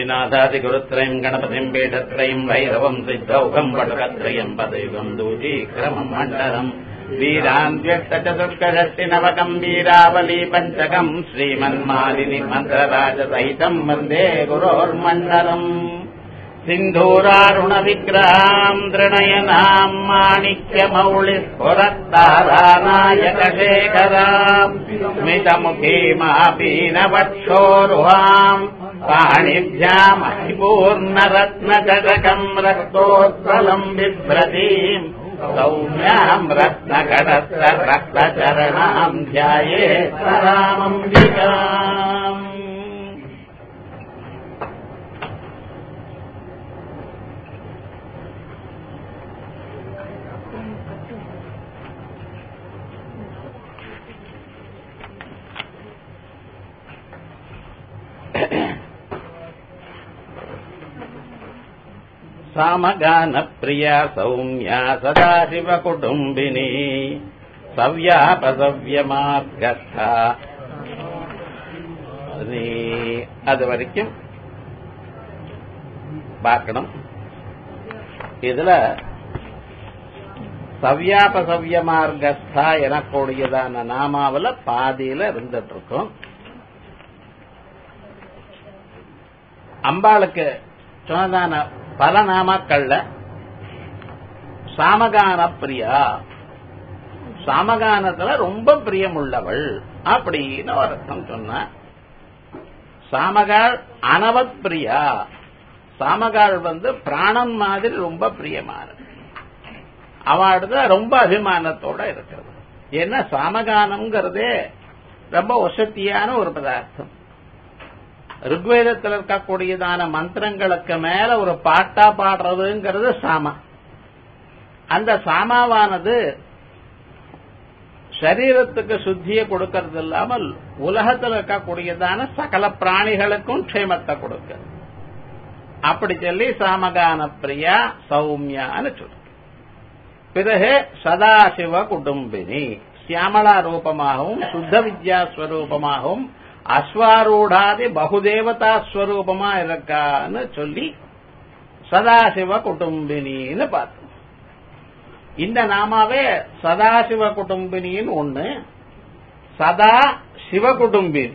ஆதிநாதாதிகுருத்ரயம் கணபதிம் பீடத்ரயம் வைரவம் சித்தௌகம் வடகத்ரயம் பதைவம் தூஜீக்கிரமம் மண்டலம் வீராந்தியஷ்டச்சதுஷ்கஷஷ்டிநவகம் வீராவலி பஞ்சகம் ஸ்ரீமன்மாலினி மந்திரராஜசहितम् वन्दे गुरोर्मण्डलम् सिन्धूरारुणविग्रहाम् दृणयनाम् माणिक्यमौलिस्फुरत्तारानायकशेखराम् स्मितमुखीमापीनवक्षोरुहाम् पाणिभ्यामहिपूर्णरत्नजटकम् रक्तोत्पलम् बिभ्रतीम् सौम्याम् रत्नकटस्थ रक्तचरणाम् ध्यायेत् रामम्बिकाम् सामगानप्रिया सौम्या सदाशिवकुटुम्बिनी சவ்யாபசவ்யமார்கத்தா நீ அது வரைக்கும் பார்க்கணும் இதுல சவ்யாபசவ்யமார்கஸ்தா எனக்கூடியதான நாமாவில பாதியில இருந்துட்டு இருக்கும் அம்பாளுக்கு சொன்னதான பல நாமாக்கள்ல சாமகான பிரியா சாமகானத்துல ரொம்ப பிரியமுள்ளவள் அப்படின்னு ஒரு அர்த்தம் சொன்ன சாமகாள் அனவத் பிரியா சாமகாள் வந்து பிராணம் மாதிரி ரொம்ப பிரியமானது அவளுக்கு ரொம்ப அபிமானத்தோட இருக்கிறது ஏன்னா சாமகானம்ங்கிறதே ரொம்ப வசத்தியான ஒரு பதார்த்தம் ருக்வேதத்தில் இருக்கக்கூடியதான மந்திரங்களுக்கு மேல ஒரு பாட்டா பாடுறதுங்கிறது சாமா அந்த சாமாவானது சரீரத்துக்கு சுத்தியை கொடுக்கறது இல்லாமல் உலகத்தில் இருக்கக்கூடியதான சகல பிராணிகளுக்கும் க்ஷேமத்தை கொடுக்க அப்படி சொல்லி சாமகான பிரியா சௌமியான்னு சொல்லு பிறகு சதாசிவ குடும்பினி சியாமளா ரூபமாகவும் சுத்த வித்யா ஸ்வரூபமாகவும் அஸ்வாரூடாதி பகுதேவதா ஸ்வரூபமா இருக்கான்னு சொல்லி சதாசிவ குடும்பினின்னு பார்த்தோம் இந்த நாமாவே சதாசிவ குடும்பினின்னு ஒண்ணு சதா சிவ குடும்பின்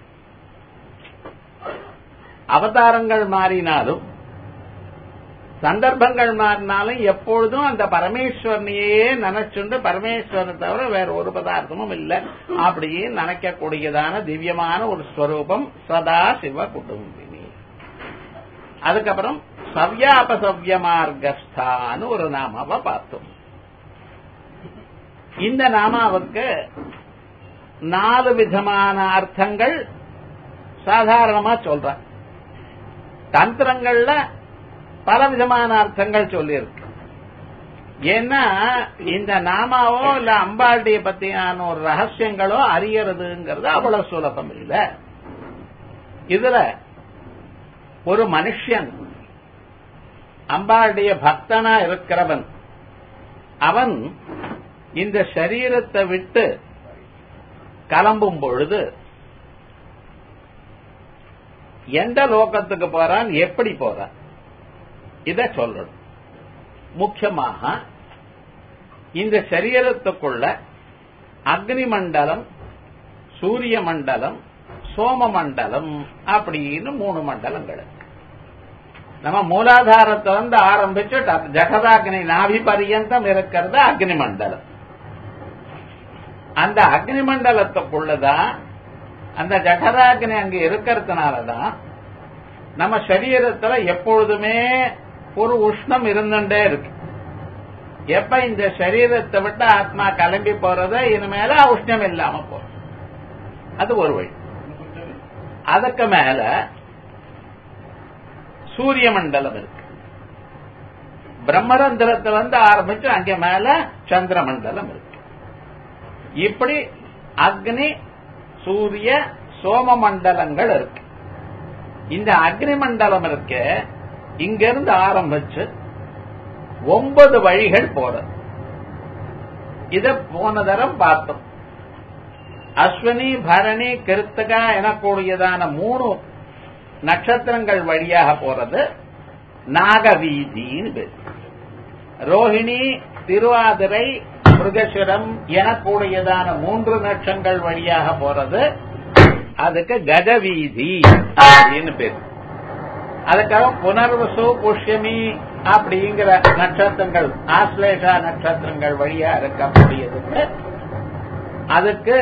அவதாரங்கள் மாறினாலும் சந்தர்ப்பங்கள் மாறினாலும் எப்பொழுதும் அந்த பரமேஸ்வரனையே நினைச்சுண்டு பரமேஸ்வரனை தவிர வேற ஒரு பதார்த்தமும் இல்லை அப்படியே நினைக்கக்கூடியதான திவ்யமான ஒரு ஸ்வரூபம் சதா சிவ குடும்பினி அதுக்கப்புறம் சவ்யாபசவ்ய மார்கஸ்தான்னு ஒரு நாமாவை பார்த்தோம் இந்த நாமாவுக்கு நாலு விதமான அர்த்தங்கள் சாதாரணமா சொல்ற தந்திரங்கள்ல பல விதமான அர்த்தங்கள் சொல்லியிருக்கு ஏன்னா இந்த நாமாவோ இல்ல அம்பாளுடைய பத்தியான ஒரு ரகசியங்களோ அறியறதுங்கிறது அவ்வளவு சுலபம் இல்லை இதுல ஒரு மனுஷன் அம்பாளுடைய பக்தனா இருக்கிறவன் அவன் இந்த சரீரத்தை விட்டு கிளம்பும் பொழுது எந்த லோகத்துக்கு போறான் எப்படி போறான் இத சொல்லணும் முக்கியமாக இந்த சரீரத்துக்குள்ள அக்னி மண்டலம் சூரிய மண்டலம் சோம மண்டலம் அப்படின்னு மூணு மண்டலங்கள் நம்ம மூலாதாரத்தை வந்து ஆரம்பிச்சு ஜகதாக்னி நாபி பரியந்தம் இருக்கிறது அக்னி மண்டலம் அந்த அக்னி மண்டலத்துக்குள்ளதான் அந்த ஜகதாக்னி அங்க இருக்கிறதுனாலதான் நம்ம சரீரத்துல எப்பொழுதுமே ஒரு உஷ்ணம் இருந்துட்டே இருக்கு எப்ப இந்த சரீரத்தை விட்டு ஆத்மா கிளம்பி போறத இனிமேல உஷ்ணம் இல்லாம போறது அது ஒரு வழி அதுக்கு மேல சூரிய மண்டலம் இருக்கு பிரம்மரந்திரத்தை வந்து ஆரம்பிச்சு அங்க மேல சந்திர மண்டலம் இருக்கு இப்படி அக்னி சூரிய சோம மண்டலங்கள் இருக்கு இந்த அக்னி மண்டலம் இருக்க இங்கிருந்து ஆரம்பிச்சு ஒன்பது வழிகள் போறது இத போன தரம் பார்த்தோம் அஸ்வினி பரணி கிருத்தகா எனக்கூடியதான மூணு நட்சத்திரங்கள் வழியாக போறது நாகவீதின்னு பேர் ரோஹிணி திருவாதிரை மிருகசுரம் எனக்கூடியதான மூன்று நட்சங்கள் வழியாக போறது அதுக்கு கஜவீதி அப்படின்னு பேர் அதுக்காக புனர்வசு புஷ்யமி அப்படிங்கிற நட்சத்திரங்கள் ஆஸ்லேஷா நட்சத்திரங்கள் வழியா இருக்கக்கூடியதுக்கு அதுக்கு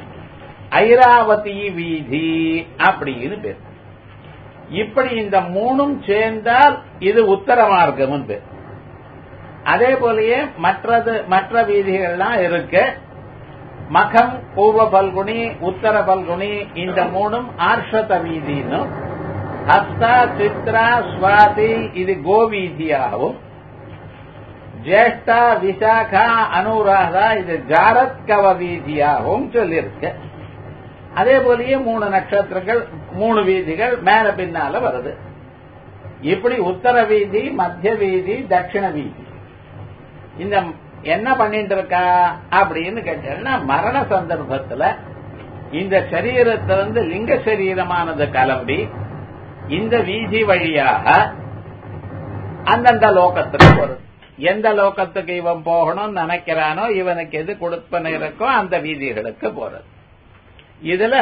ஐராவதி வீதி அப்படின்னு பேர் இப்படி இந்த மூணும் சேர்ந்தால் இது உத்தர மார்க்கம் பேர் அதே போலயே மற்றது மற்ற வீதிகள்லாம் இருக்கு மகம் பூர்வ பல்குனி உத்தர பல்குனி இந்த மூணும் ஆர்ஷத வீதின்னு ஹஸ்தா சித்ரா சுவாதி இது கோவீதியாகவும் ஜேஷ்டா விசாகா அனுராதா இது ஜாரத்கவ வீதியாகவும் சொல்லியிருக்கு அதே போலயே மூணு நட்சத்திரங்கள் மூணு வீதிகள் மேல பின்னால வருது இப்படி உத்தர வீதி மத்திய வீதி தட்சிண வீதி இந்த என்ன பண்ணிட்டு இருக்கா அப்படின்னு கேட்டீங்கன்னா மரண சந்தர்ப்பத்துல இந்த சரீரத்திலிருந்து லிங்க சரீரமானது கிளம்பி இந்த வீதி வழியாக அந்தந்த லோகத்துக்கு வருது எந்த லோகத்துக்கு இவன் போகணும்னு நினைக்கிறானோ இவனுக்கு எது கொடுப்பன இருக்கோ அந்த வீதிகளுக்கு போறது இதுல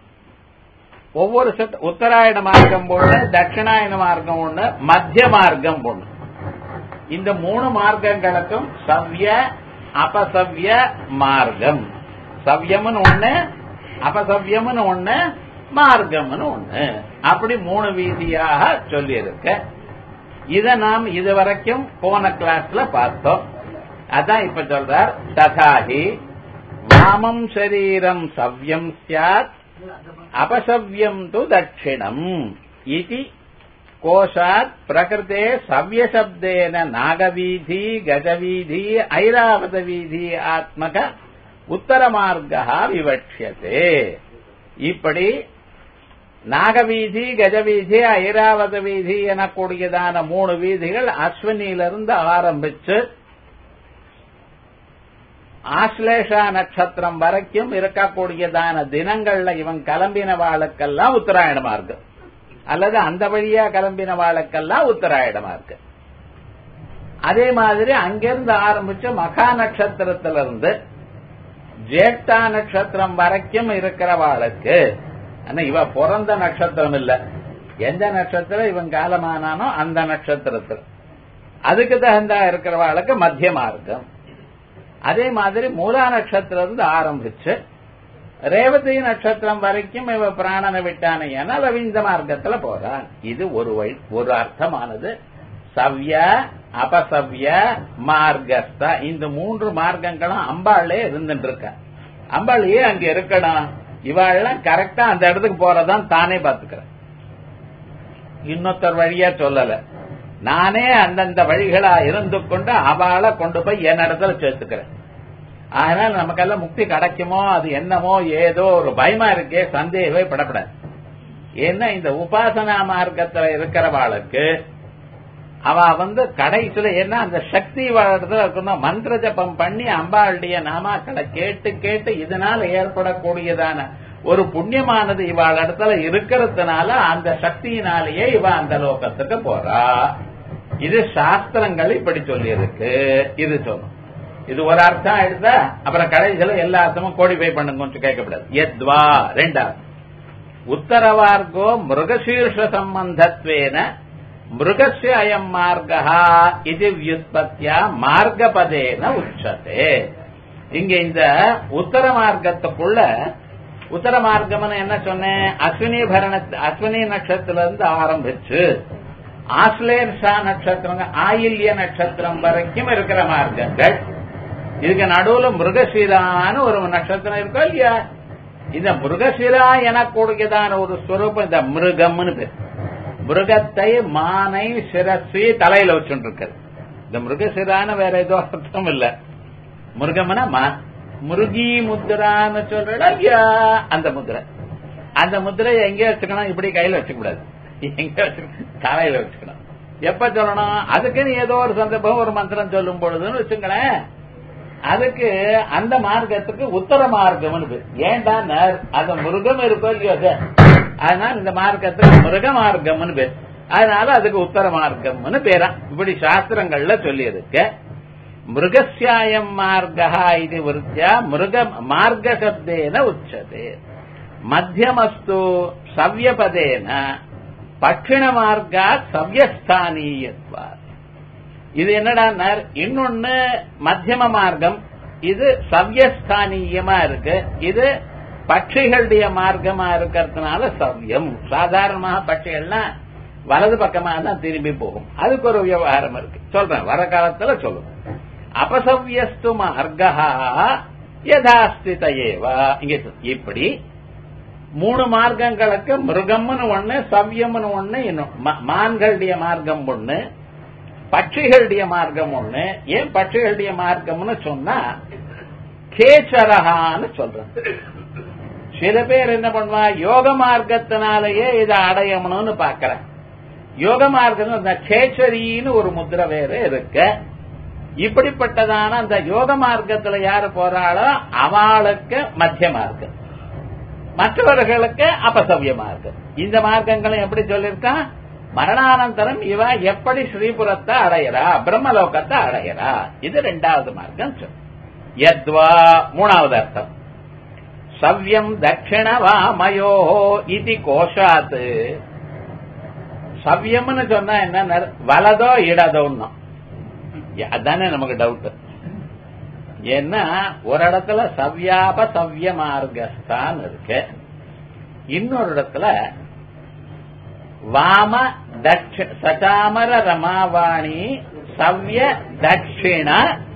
ஒவ்வொரு சத் உத்தராயண மார்க்கம் ஒண்ணு தட்சிணாயன மார்க்கம் ஒண்ணு மத்திய மார்க்கம் ஒண்ணு இந்த மூணு மார்க்கங்களுக்கும் சவ்ய அபசவ்ய மார்க்கம் சவ்யம்னு ஒண்ணு அபசவ்யம்னு ஒண்ணு மார்க்கம்னு ஒண்ணு அப்படி மூணு வீதியாக சொல்லியிருக்க இத நாம் இதுவரைக்கும் போன கிளாஸ்ல பார்த்தோம் அதான் இப்ப சொல்றார் ததாகி வாமம் சரீரம் சவ்யம் சியாத் அபசவ்யம் து தட்சிணம் இது கோஷாத் பிரகிருதே சவ்யசப்தேன நாகவீதி கஜவீதி ஐராவத வீதி ஆத்மக உத்தரமார்கா விவட்சியதே இப்படி நாகவீதி கஜவீதி ஐராவத வீதி எனக்கூடியதான மூணு வீதிகள் அஸ்வினியிலிருந்து ஆரம்பிச்சு ஆஸ்லேஷா நட்சத்திரம் வரைக்கும் இருக்கக்கூடியதான தினங்கள்ல இவன் கிளம்பின வாளுக்கெல்லாம் உத்தராயண மார்க்கம் அல்லது அந்த வழியா கிளம்பின வாளுக்கெல்லாம் உத்தராயண மார்க்கம் அதே மாதிரி அங்கிருந்து ஆரம்பிச்சு மகா நட்சத்திரத்திலிருந்து ஜேஷ்டா நட்சத்திரம் வரைக்கும் இருக்கிறவாளுக்கு ஆனா இவ பிறந்த நட்சத்திரம் இல்ல எந்த நட்சத்திரம் இவன் காலமானானோ அந்த நட்சத்திரத்தில் அதுக்கு தகுந்தா இருக்கிறவாளுக்கு மத்திய மார்க்கம் அதே மாதிரி மூலா நட்சத்திரம் இருந்து ஆரம்பிச்சு ரேவதி நட்சத்திரம் வரைக்கும் இவ பிராணனை விட்டானே என ரவீந்திர மார்க்கத்துல போறான் இது ஒரு வழி ஒரு அர்த்தமானது சவ்ய அபசவ்ய மார்க்கஸ்த இந்த மூன்று மார்க்கங்களும் அம்பாளே இருந்துட்டு இருக்க அம்பாளையே அங்க இருக்கணும் இவாள்லாம் கரெக்டா அந்த இடத்துக்கு போறதான் தானே பாத்துக்கிறேன் இன்னொருத்தர் வழியா சொல்லல நானே அந்தந்த வழிகளா இருந்து கொண்டு அவளை கொண்டு போய் என் இடத்துல சேர்த்துக்கிறேன் அதனால நமக்கெல்லாம் முக்தி கிடைக்குமோ அது என்னமோ ஏதோ ஒரு பயமா இருக்கே சந்தேகமே படப்படாது ஏன்னா இந்த உபாசனா மார்க்கத்துல இருக்கிறவாளுக்கு அவ வந்து கடைசியில என்ன அந்த சக்தி இடத்துல இருக்கணும் மந்திர ஜபம் பண்ணி அம்பாளுடைய நாமாக்களை கேட்டு கேட்டு இதனால ஏற்படக்கூடியதான ஒரு புண்ணியமானது இவாள் இடத்துல இருக்கிறதுனால அந்த சக்தியினாலேயே இவ அந்த லோகத்துக்கு போறா இது சாஸ்திரங்கள் இப்படி சொல்லி இருக்கு இது சொல்லும் இது ஒரு அர்த்தம் எடுத்தா அப்புறம் கடைசியில எல்லா அர்த்தமும் கோடிஃபை பண்ணுங்க கொஞ்சம் கேட்கக்கூடாது எத்வா ரெண்டாவது உத்தரவார்கோ மிருகசீர்ஷ சம்பந்தத்வேன மிருகஸ்ய அயம் மார்கா இது வியுத்பத்தியா மார்கபதேன உச்சதே இங்க இந்த உத்தர மார்க்கத்துக்குள்ள உத்தர மார்க்கம்னு என்ன சொன்னேன் அஸ்வினி பரண அஸ்வினி நட்சத்திரத்துல இருந்து ஆரம்பிச்சு ஆஸ்லேர்ஷா நட்சத்திரம் ஆயில்ய நட்சத்திரம் வரைக்கும் இருக்கிற மார்க்கங்கள் இதுக்கு நடுவுல மிருகசீரான்னு ஒரு நட்சத்திரம் இருக்கோ இல்லையா இந்த மிருகசீரா எனக்கூடியதான ஒரு ஸ்வரூபம் இந்த மிருகம்னு பேர் மிருகத்தை மானை சிரஸ்வி தலையில வச்சுட்டு இருக்காரு இந்த மிருகசிரான்னு வேற ஏதோ அர்த்தம் இல்ல மிருகம்னா மான் முருகி முத்ரான்னு சொல்றா ஐயா அந்த முத்திரை அந்த முத்திரையை எங்க வச்சுக்கணும் இப்படி கையில வச்சுக்க கூடாது எங்க வச்சுக்கணும் தலையில வச்சுக்கணும் எப்ப சொல்லணும் அதுக்குன்னு ஏதோ ஒரு சந்தர்ப்பம் ஒரு மந்திரம் சொல்லும் பொழுதுன்னு வச்சுங்களேன் அதுக்கு அந்த மார்க்கத்துக்கு உத்தர மார்க்கம்னு பேர் ஏன்டா நர் அது மிருகம் இருக்கோ இல்லையோ அது அதனால இந்த மார்க்கத்துக்கு மிருக மார்க்கம்னு பேர் அதனால அதுக்கு உத்தர மார்க்கம்னு பேரா இப்படி சாஸ்திரங்கள்ல சொல்லி இருக்கு மிருகஸ்யாயம் மார்கா இது விருத்தியா மிருக மார்க்க சப்தேன உச்சதே மத்தியமஸ்து சவ்யபதேன பட்சிண மார்க்கா சவ்யஸ்தானீயத்வா இது என்னடா இன்னொன்னு மத்தியம மார்க்கம் இது சவ்யஸ்தானீயமா இருக்கு இது பட்சிகளுடைய மார்க்கமா இருக்கிறதுனால சவ்யம் சாதாரணமாக பட்சிகள்லாம் வலது பக்கமா தான் திரும்பி போகும் அதுக்கு ஒரு விவகாரம் இருக்கு சொல்றேன் வர காலத்துல சொல்லுவேன் அபசவ்யஸ்து மார்கா யதாஸ்தித ஏவா இங்க இப்படி மூணு மார்க்கங்களுக்கு மிருகம்னு ஒண்ணு சவ்யம்னு ஒண்ணு இன்னும் மான்களுடைய மார்க்கம் ஒண்ணு பட்சிகளுடைய மார்க்கம் ஒண்ணு ஏன் பட்சிகளுடைய மார்க்கம்னு சொன்னா கேச்சரகான்னு சொல்றேன் சில பேர் என்ன பண்ணுவா யோக மார்க்கத்தினாலேயே இதை அடையணும்னு பாக்கிறேன் யோக மார்க்கம் அந்த கேச்சரின்னு ஒரு முத்திரை வேற இருக்கு இப்படிப்பட்டதான அந்த யோக மார்க்கத்துல யாரு போறாளோ அவளுக்கு மத்திய மார்க்கம் மற்றவர்களுக்கு அபசவ்ய மார்க்கம் இந்த மார்க்கங்களும் எப்படி சொல்லியிருக்கான் மரணானந்தரம் இவ எப்படி ஸ்ரீபுரத்தை அடையறா பிரம்மலோகத்தை அடையறா இது ரெண்டாவது மார்க்கம் சொல் யத்வா மூணாவது அர்த்தம் சவ்யம் தட்சிண வாமயோ இது கோஷாத்து சவ்யம்னு சொன்னா என்ன வலதோ இடதோன்னு அதானே நமக்கு டவுட் ஏன்னா ஒரு இடத்துல சவ்யாப சவ்ய மார்க்கஸ்தான் இருக்கு இன்னொரு இடத்துல வாம தட்ச சதாமர ரமாவாணி சவ்ய தட்சிண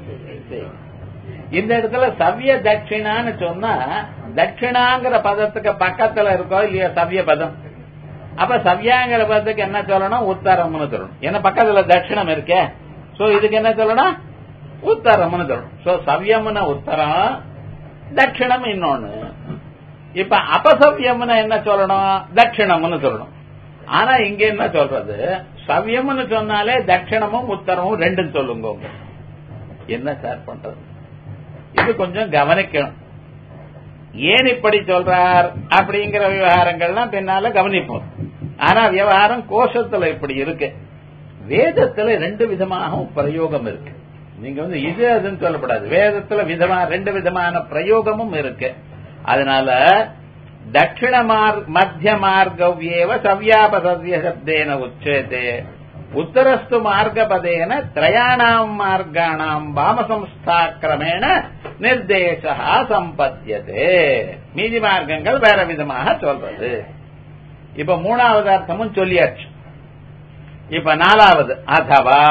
இந்த இடத்துல சவ்ய தட்சிணான்னு சொன்னா தட்சிணாங்கிற பதத்துக்கு பக்கத்துல இருக்கோ இல்லையா சவ்ய பதம் அப்ப சவ்யாங்கிற பதத்துக்கு என்ன சொல்லணும் உத்தரம்னு சொல்லணும் ஏன்னா பக்கத்துல தட்சிணம் இருக்கே சோ இதுக்கு என்ன சொல்லணும் உத்தரம்னு சொல்லணும் சோ சவ்யம்னு உத்தரம் தட்சிணம் இன்னொன்னு இப்ப அபசவ்யம்னு என்ன சொல்லணும் தட்சிணம்னு சொல்லணும் ஆனா இங்க என்ன சொல்றது சவ்யம்னு சொன்னாலே தட்சிணமும் உத்தரமும் ரெண்டும் சொல்லுங்க என்ன சார் பண்றது இது கொஞ்சம் கவனிக்கணும் ஏன் இப்படி சொல்றார் அப்படிங்கிற விவகாரங்கள்லாம் பின்னால கவனிப்போம் ஆனா விவகாரம் கோஷத்துல இப்படி இருக்கு வேதத்துல ரெண்டு விதமாக பிரயோகம் இருக்கு நீங்க வந்து இது அதுன்னு சொல்லப்படாது வேதத்துல விதமா ரெண்டு விதமான பிரயோகமும் இருக்கு அதனால தட்சிண மார்க் மத்திய மார்கவ்யேவ சவ்யாபசவ்ய சப்தேன உச்சேதே உத்தரஸ்து மார்கபதேன திரயாணாம் மார்காணாம் வாமசம்ஸ்தாக்கிரமேண நிர்தேசா சம்பத்தியதே மீதி மார்க்கங்கள் வேற விதமாக சொல்றது இப்ப மூணாவது அர்த்தமும் சொல்லியாச்சு இப்ப நாலாவது அதவா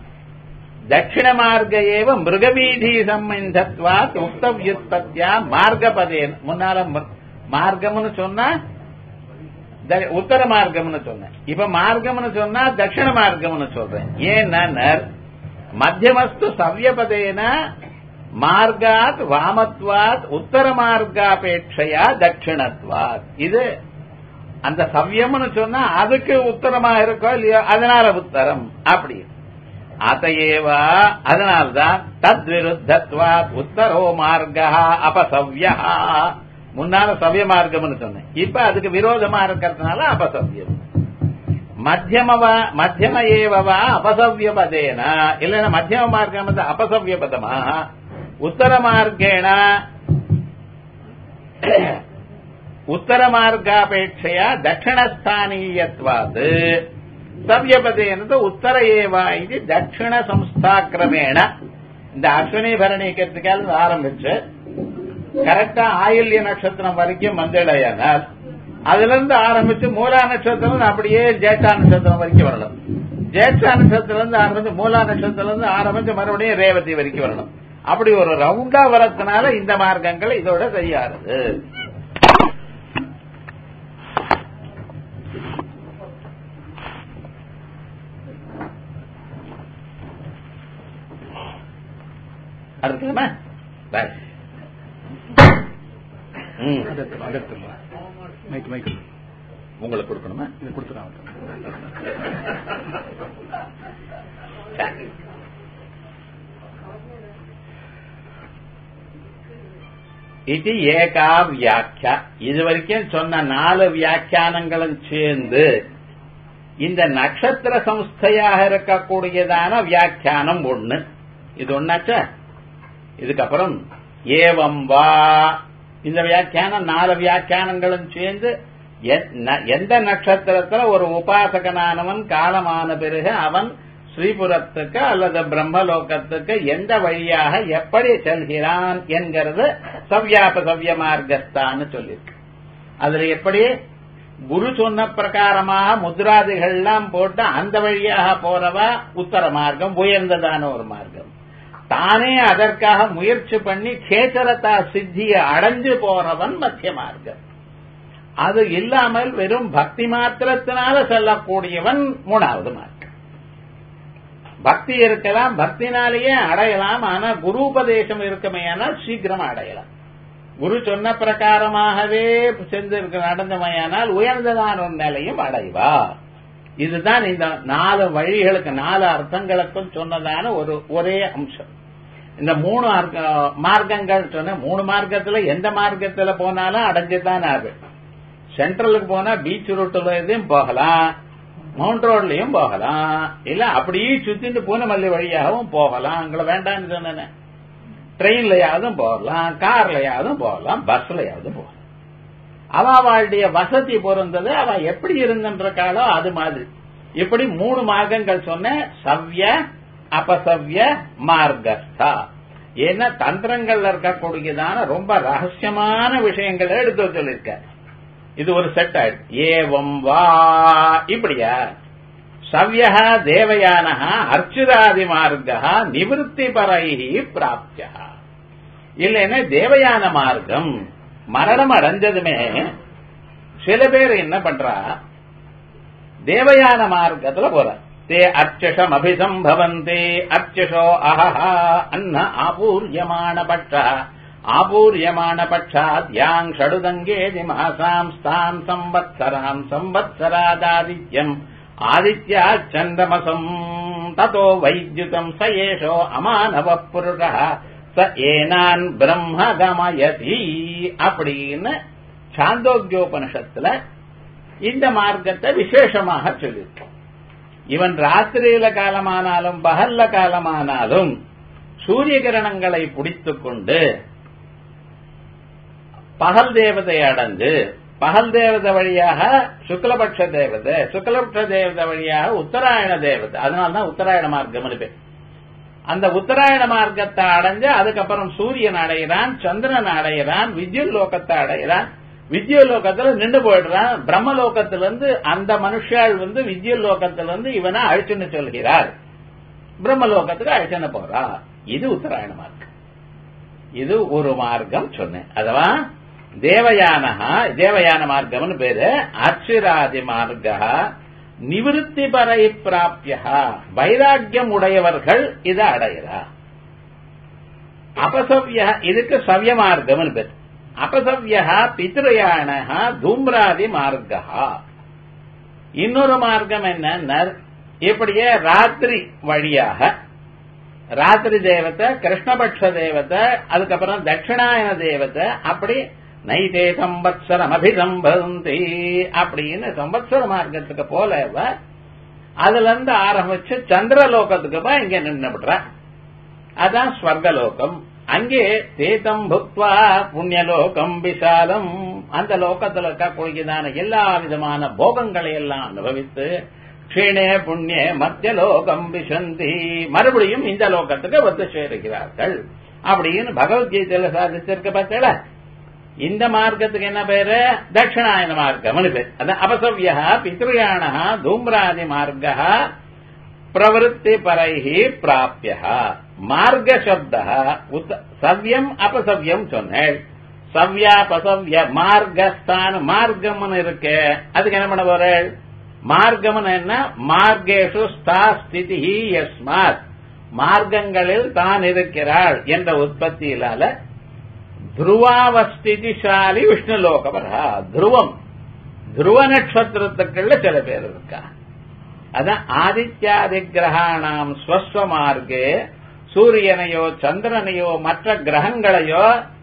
தட்சிண மார்க்க ஏவ மிருகவீதி சம்பந்தத்வாத் உக்த வியுற்பத்தியா மார்க்கபதேன் முன்னால மார்க்கம்னு சொன்னா உத்தர மார்க்கம்னு சொன்னேன் இப்ப மார்க்கம்னு சொன்னா தட்சிண மார்க்கம்னு சொல்றேன் ஏன்னா மத்தியமஸ்து சவ்யபதேன மார்காத் வாமத்வாத் உத்தர மார்க்காபேட்சையா தட்சிணத்வாத் இது அந்த சவ்யம்னு சொன்னா அதுக்கு உத்தரமா இருக்கோ இல்லையோ அதனால உத்தரம் அப்படி அதையேவா அதனால்தான் தத்விருத்தத்வாத் உத்தரோ மார்க்கா அபசவ்யா முன்னால சவ்ய மார்க்கம்னு சொன்னேன் இப்ப அதுக்கு விரோதமா இருக்கிறதுனால அபசவ்யம் மத்தியமவா மத்தியம ஏவவா அபசவ்ய பதேன இல்லைன்னா மத்தியம மார்க்கம் வந்து அபசவ்ய பதமா உத்தர மார்க்கேண உத்தர மார்க்காபேட்சையா தட்சிணஸ்தானீயத்வாத் சவ்யபதேனது உத்தர ஏவா இது தட்சிண சம்ஸ்தாக்கிரமேண இந்த அஸ்வினி பரணிக்கிறதுக்காக ஆரம்பிச்சு கரெக்டா ஆயில்ய நட்சத்திரம் வரைக்கும் வந்திடையானால் அதுல இருந்து ஆரம்பிச்சு மூலா நட்சத்திரம் அப்படியே ஜேட்டா நட்சத்திரம் வரைக்கும் வரணும் ஜேட்டா நட்சத்திரம் இருந்து ஆரம்பிச்சு மூலா நட்சத்திரம் இருந்து ஆரம்பிச்சு மறுபடியும் ரேவதி வரைக்கும் வரணும் அப்படி ஒரு ரவுண்டா வரதுனால இந்த மார்க்கங்கள் இதோட சரியாருது அடுத்துமா ம் மைக் மைக் உங்களுக்கு கொடுக்கணுமா இது கொடுத்துறாங்க இது ஏகா வியாக்கியா இது வரைக்கும் சொன்ன நாலு வியாக்கியானங்களும் சேர்ந்து இந்த நட்சத்திர சம்ஸ்தையாக இருக்கக்கூடியதான வியாக்கியானம் ஒண்ணு இது ஒன்னாச்சா இதுக்கப்புறம் ஏவம் வா இந்த வியாக்கியானம் நாலு வியாக்கியானங்களும் சேர்ந்து எந்த நட்சத்திரத்துல ஒரு உபாசகனானவன் காலமான பிறகு அவன் ஸ்ரீபுரத்துக்கு அல்லது பிரம்மலோகத்துக்கு எந்த வழியாக எப்படி செல்கிறான் என்கிறது சவ்யாப சவ்ய மார்க்கஸ்தான்னு சொல்லியிருக்கு அதுல எப்படி குரு சொன்ன பிரகாரமாக முத்ராதிகள்லாம் போட்டு அந்த வழியாக போறவா உத்தர மார்க்கம் உயர்ந்ததான ஒரு மார்க்கம் தானே அதற்காக முயற்சி பண்ணி கேசரத்தா சித்தியை அடைஞ்சு போறவன் மத்திய மார்க்கம் அது இல்லாமல் வெறும் பக்தி மாத்திரத்தினால செல்லக்கூடியவன் மூணாவது மார்க்கம் பக்தி இருக்கலாம் பக்தினாலேயே அடையலாம் ஆனா குரு உபதேசம் இருக்குமே ஆனால் சீக்கிரம் அடையலாம் குரு சொன்ன பிரகாரமாகவே சென்று நடந்தமையானால் உயர்ந்ததான ஒரு நிலையும் அடைவா இதுதான் இந்த நாலு வழிகளுக்கு நாலு அர்த்தங்களுக்கும் சொன்னதான ஒரு ஒரே அம்சம் இந்த மூணு மார்க்கங்கள் சொன்ன மூணு மார்க்கத்துல எந்த மார்க்கத்துல போனாலும் அடைஞ்சுதான் ஆகு சென்ட்ரலுக்கு போனா பீச் ரூட்லயும் போகலாம் மவுண்ட் ரோட்லயும் போகலாம் இல்ல அப்படியே சுத்திட்டு பூனமல்லி வழியாகவும் போகலாம் அங்களை வேண்டாம்னு சொன்னேன் ட்ரெயின்லயாவது போகலாம் கார்லயாவது போகலாம் பஸ்லயாவது போகலாம் அவளுடைய வசதி பொருந்தது அவ எப்படி இருந்துன்றக்காலோ அது மாதிரி இப்படி மூணு மார்க்கங்கள் சொன்ன சவ்ய அபசவ்ய மார்க்கஸ்தா ஏன்னா தந்திரங்கள்ல இருக்கக்கூடியதான ரொம்ப ரகசியமான விஷயங்களை எடுத்து சொல்லியிருக்க இது ஒரு செட் ஆயிடுச்சு ஏவம் வா இப்படியா சவ்ய தேவயான அர்ச்சுராதி மார்க்க நிவத்தி பரைஹி பிராப்தியா இல்லைன்னா தேவயான மார்க்கம் மரணம் அடைஞ்சதுமே சில பேர் என்ன பண்றா தேவயான மார்க்கத்துல போற தே அர்ச்சஷம் அபிசம்பவந்தே அர்ச்சஷோ அஹஹா அன்ன ஆபூர்யமான பட்ச ஆபூர்யமான பட்சாத் யாங் ஷடுதங்கேதி மாசாம் ஸ்தாம் சம்பத்சராம் சம்பத்சராதாதித்யம் ஆதித்யா சந்திரமசம் ததோ வைத்யுதம் ச ஏஷோ அமானவ புருஷ ச ஏனான் பிரம்ம கமயதி அப்படின்னு சாந்தோக்கியோபனிஷத்துல இந்த மார்க்கத்தை விசேஷமாக சொல்லியிருக்கோம் இவன் ராத்திரியில காலமானாலும் பகல்ல காலமானாலும் சூரிய கிரணங்களை பிடித்துக் கொண்டு பகல் தேவதை அடைஞ்சு பகல் தேவதை வழியாக சுக்லபட்ச தேவதை சுக்லபட்ச தேவதை வழியாக உத்தராயண தேவதை அதனால்தான் உத்தராயண மார்க்கம் பேர் அந்த உத்தராயண மார்க்கத்தை அடைஞ்சு அதுக்கப்புறம் சூரியன் அடைகிறான் சந்திரன் அடைகிறான் வித்யுல் லோகத்தை அடைகிறான் வித்யுல் லோகத்துல நின்று போயிடுறான் பிரம்மலோகத்திலிருந்து அந்த மனுஷாள் வந்து வித்யுல் லோகத்திலிருந்து இவனை அழிச்சுன்னு சொல்கிறார் பிரம்மலோகத்துக்கு அழிச்சுன்னு போறா இது உத்தராயண மார்க்கம் இது ஒரு மார்க்கம் சொன்னேன் அதுவா தேவயானஹா தேவயான மார்க்கம்னு பேரு அர்ச்சிராதி மார்க்க நிவிருத்தி பரை பிராப்தியா வைராக்கியம் உடையவர்கள் இதை அடைகிறா அபசவ்ய இதுக்கு சவ்ய மார்க்கம்னு பேர் அபசவ்ய பித்ருயான தூம்ராதி மார்க்கா இன்னொரு மார்க்கம் என்ன இப்படியே ராத்திரி வழியாக ராத்திரி தேவத்தை கிருஷ்ணபக்ஷ தேவத்தை அதுக்கப்புறம் தட்சிணாயன தேவத்தை அப்படி நைதே சம்பத்சரம் அபிசம்பந்தி அப்படின்னு சம்பத்சர மார்க்கத்துக்கு போல அதுல இருந்து ஆரம்பிச்சு சந்திரலோகத்துக்கு போய் இங்க நின்றுபிடுற அதான் ஸ்வர்கலோகம் அங்கே தேதம் புக்வா புண்ணியலோகம் விசாலம் அந்த லோகத்துல இருக்கக்கூடியதான எல்லா விதமான போகங்களை எல்லாம் அனுபவித்து க்ஷீணே புண்ணிய மத்திய லோகம் விசந்தி மறுபடியும் இந்த லோகத்துக்கு வந்து சேருகிறார்கள் அப்படின்னு பகவத்கீதையில சாதிச்சிருக்க பார்த்தல இந்த மார்க்கத்துக்கு என்ன பேரு தட்சிணாயன மார்க்கம்னு பேர் அதான் அபசவ்யா பித்ருயான தூம்ராதி மார்க்க பிரவருத்தி பரைஹி பிராபிய மார்க்க சப்த சவ்யம் அபசவ்யம் சொன்னேன் சவ்யாபசவ்ய மார்க்கஸ்தான் மார்க்கம்னு இருக்கு அதுக்கு என்ன பண்ண போறேன் மார்க்கம் என்ன மார்க்கேஷு ஸ்தா ஸ்திதி யஸ்மாத் மார்க்கங்களில் தான் இருக்கிறாள் என்ற உற்பத்தியிலால துருவாவஸ்திதிசாலி விஷ்ணு லோகவரா துருவம் துருவ நட்சத்திரத்துக்குள்ள சில பேர் இருக்கா அதான் ஆதித்யாதி கிரகாணாம் ஸ்வஸ்வ மார்க்கே சூரியனையோ சந்திரனையோ மற்ற கிரகங்களையோ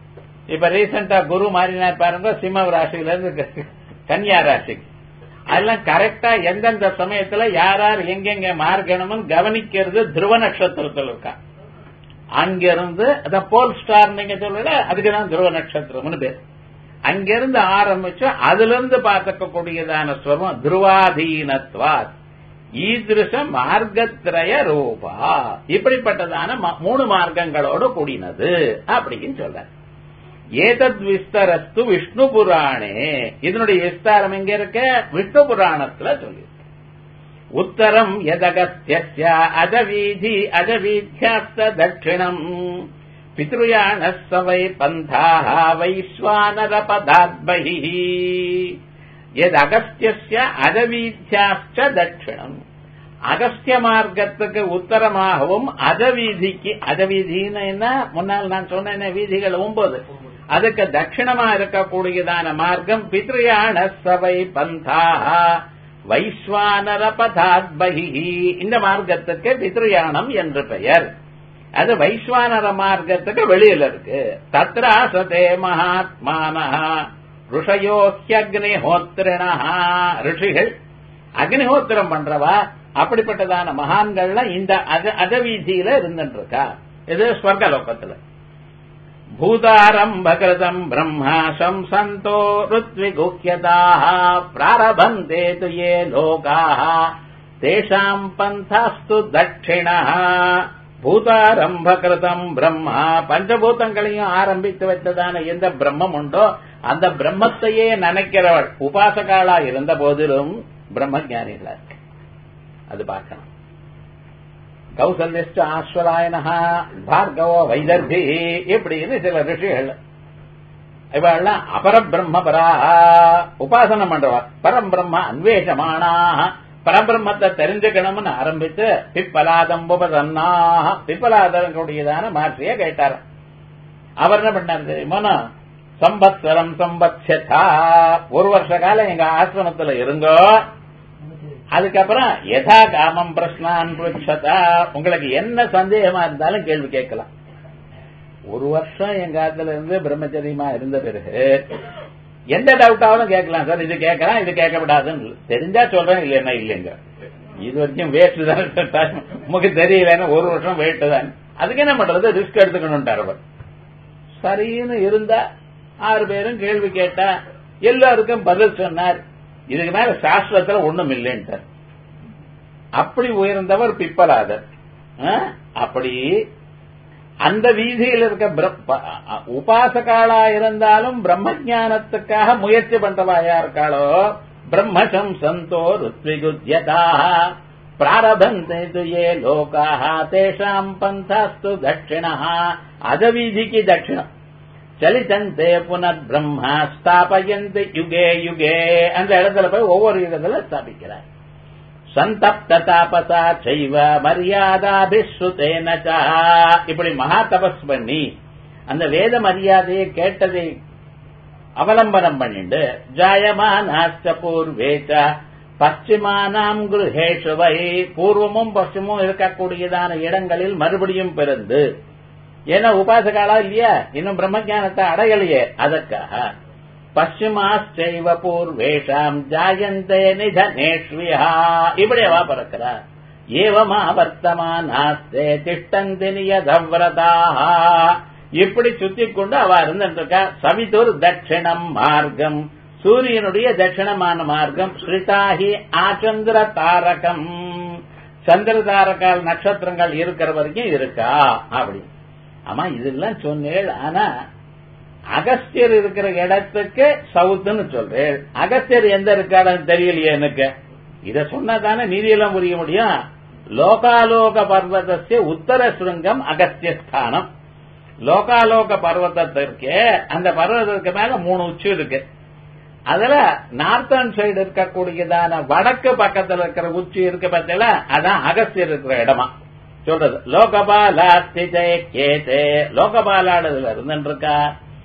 இப்ப ரீசெண்டா குரு மாறினார் பாருங்க சிம்ம ராசியில இருந்து கன்னியா ராசிக்கு அதெல்லாம் கரெக்டா எந்தெந்த சமயத்துல யார் யார் எங்கெங்க மார்க்கணும்னு கவனிக்கிறது துருவ நட்சத்திரத்தில் இருக்கா அங்கிருந்து அத போல் ஸ்டார் நீங்க சொல்லல அதுக்குதான் துருவ நட்சத்திரம்னு பேர் அங்கிருந்து ஆரம்பிச்சு அதுல இருந்து பார்க்கக்கூடியதான ஸ்வரம் துருவாதீனத்வாத் ஈதிருஷ மார்க்கத்திரய ரூபா இப்படிப்பட்டதான மூணு மார்க்கங்களோடு கூடினது அப்படின்னு சொல்ற ஏதத் விஸ்தரஸ்து விஷ்ணு புராணே இதனுடைய விஸ்தாரம் எங்க இருக்க விஷ்ணு புராணத்துல சொல்லி உத்தரம் எதகத்திய அஜவீதி அஜவீத்தியாஸ்த தட்சிணம் பித்ருயான சவை பந்தாக வைஸ்வானர பதாத்பகி எது அகஸ்திய அஜவீத்தியாச்ச தட்சிணம் அகஸ்திய மார்க்கத்துக்கு உத்தரமாகவும் அஜவீதிக்கு அஜவீதின்னு என்ன முன்னால் நான் சொன்ன வீதிகள் ஒன்பது அதுக்கு தட்சிணமா இருக்கக்கூடியதான மார்க்கம் பித்ருயான சபை பந்தாக வைஸ்வானர பதாத்பகி இந்த மார்க்கத்துக்கு பித்ருயானம் என்று பெயர் அது வைஸ்வானர மார்க்கத்துக்கு வெளியில இருக்கு தத்ராசதே மகாத்மான ருஷயோஹியக்னிஹோத்திரணா ரிஷிகள் அக்னிஹோத்திரம் பண்றவா அப்படிப்பட்டதான மகான்கள்லாம் இந்த அஜவீதியில இருந்துட்டு இருக்கா இது ஸ்வர்கலோகத்துல பூதாரம்பகிருதம் பிரம்மாசம் சந்தோ ருத்விகுஹ்யதாக பிராரபந்தே து ஏ லோகாः தேஷாம் பந்தாஸ்து தட்சிண பூதாரம்பகிருதம் பிரம்மா பஞ்சபூதங்களையும் ஆரம்பித்து வைத்ததான எந்த பிரம்மம் உண்டோ அந்த பிரம்மத்தையே நினைக்கிறவள் உபாசகாலா இருந்த போதிலும் பிரம்ம ஜானிகளா இருக்கு அது பார்க்கணும் கௌசல்யஸ்ட ஆஸ்வராயனஹா பார்கவோ வைதர்பி இப்படின்னு சில ரிஷிகள் இவெல்லாம் அபரபிரம்ம பரா உபாசனம் பண்றவா பரம்பிரம்ம அன்வேஷமானா பரபிரம்மத்தை தெரிஞ்சுக்கணும்னு ஆரம்பித்து பிப்பலாதம் உபதன்னா பிப்பலாதனுடையதான மாற்றிய கேட்டார் அவர் என்ன பண்ணார் தெரியுமா சம்பத்சரம் சம்பத்சதா ஒரு வருஷ காலம் எங்க ஆசிரமத்துல இருங்கோ அதுக்கப்புறம் யதா காமம் பிரஷ்னான் புருஷதா உங்களுக்கு என்ன சந்தேகமா இருந்தாலும் கேள்வி கேட்கலாம் ஒரு வருஷம் எங்க ஆத்துல இருந்து பிரம்மச்சரியமா இருந்த பிறகு எந்த டவுட்டாவும் கேட்கலாம் சார் இது கேட்கலாம் இது கேட்கப்படாதுன்னு தெரிஞ்சா சொல்றேன் இல்லைன்னா இல்லைங்க இது வரைக்கும் வேஸ்ட் தான் உங்களுக்கு தெரியலன்னு ஒரு வருஷம் வேஸ்ட் தான் அதுக்கு என்ன பண்றது ரிஸ்க் எடுத்துக்கணும்ட்டார் அவர் சரின்னு இருந்தா ஆறு பேரும் கேள்வி கேட்டா எல்லாருக்கும் பதில் சொன்னார் இதுக்கு மேல சாஸ்திரத்துல ஒண்ணும் இல்லைன்ட்டார் அப்படி உயர்ந்தவர் பிப்பலாதர் அப்படி அந்த வீதியில் இருக்க உபாசகாலா இருந்தாலும் பிரம்ம ஜானத்துக்காக முயற்சி பண்றவா யாருக்காளோ பிரம்மசம் சந்தோ ருத்விகுத்யதா பிராரபந்தே ஏ லோகாக தேஷாம் பந்தாஸ்து தட்சிணா அதவீதிக்கு தட்சிணம் சலிதந்தே புனர் பிரம்மா ஸ்தாபயந்து யுகே யுகே அந்த இடத்துல போய் ஒவ்வொரு யுகத்துல ஸ்தாபிக்கிறார் சந்தப்த தாபசா செய்வ மரியாதாபிஸ்ருதேன இப்படி மகா தபஸ் பண்ணி அந்த வேத மரியாதையை கேட்டதை அவலம்பனம் பண்ணிண்டு ஜாயமானாச்ச பூர்வேச்ச பশ্চিமானாம் குருஹேஷு வை பூர்வமும் பশ্চিமும் இருக்கக்கூடியதான இடங்களில் மறுபடியும் பிறந்து ஏன்னா உபாசகாலா இல்லையா இன்னும் பிரம்மஜானத்தை அடையலையே அதற்காக பশ্চিமாச்சைவ பூர்வேஷாம் ஜாயந்தே நிதனேஷ்வியா இப்படியவா பிறக்கிறார் ஏவமா வர்த்தமானாஸ்தே திஷ்டந்தி நியதவ்ரதாக இப்படி சுத்தி கொண்டு அவ இருந்துருக்கா சவிதுர் தட்சிணம் மார்க்கம் சூரியனுடைய தட்சிணமான மார்க்கம் ஸ்ரிதாகி ஆச்சந்திர தாரகம் சந்திர தாரகால் நட்சத்திரங்கள் இருக்கிற வரைக்கும் இருக்கா அப்படி ஆமா இதெல்லாம் சொன்னேள் ஆனா அகஸ்தியர் இருக்கிற இடத்துக்கு சவுத்துன்னு சொல்றேன் அகஸ்தியர் எந்த இருக்காருன்னு தெரியலையே எனக்கு இத சொன்னா தானே நீதியெல்லாம் புரிய முடியும் லோகாலோக பர்வதத்திய உத்தர சுருங்கம் அகஸ்திய ஸ்தானம் லோகாலோக பர்வதத்திற்கு அந்த பர்வதத்துக்கு மேல மூணு உச்சி இருக்கு அதுல நார்த்தன் சைடு இருக்கக்கூடியதான வடக்கு பக்கத்துல இருக்கிற உச்சி இருக்கு பார்த்தீங்களா அதான் அகஸ்தியர் இருக்கிற இடமா சொல்றது லோகபாலா ஸ்திதே கேதே லோகபாலாடுதுல இருந்துருக்கா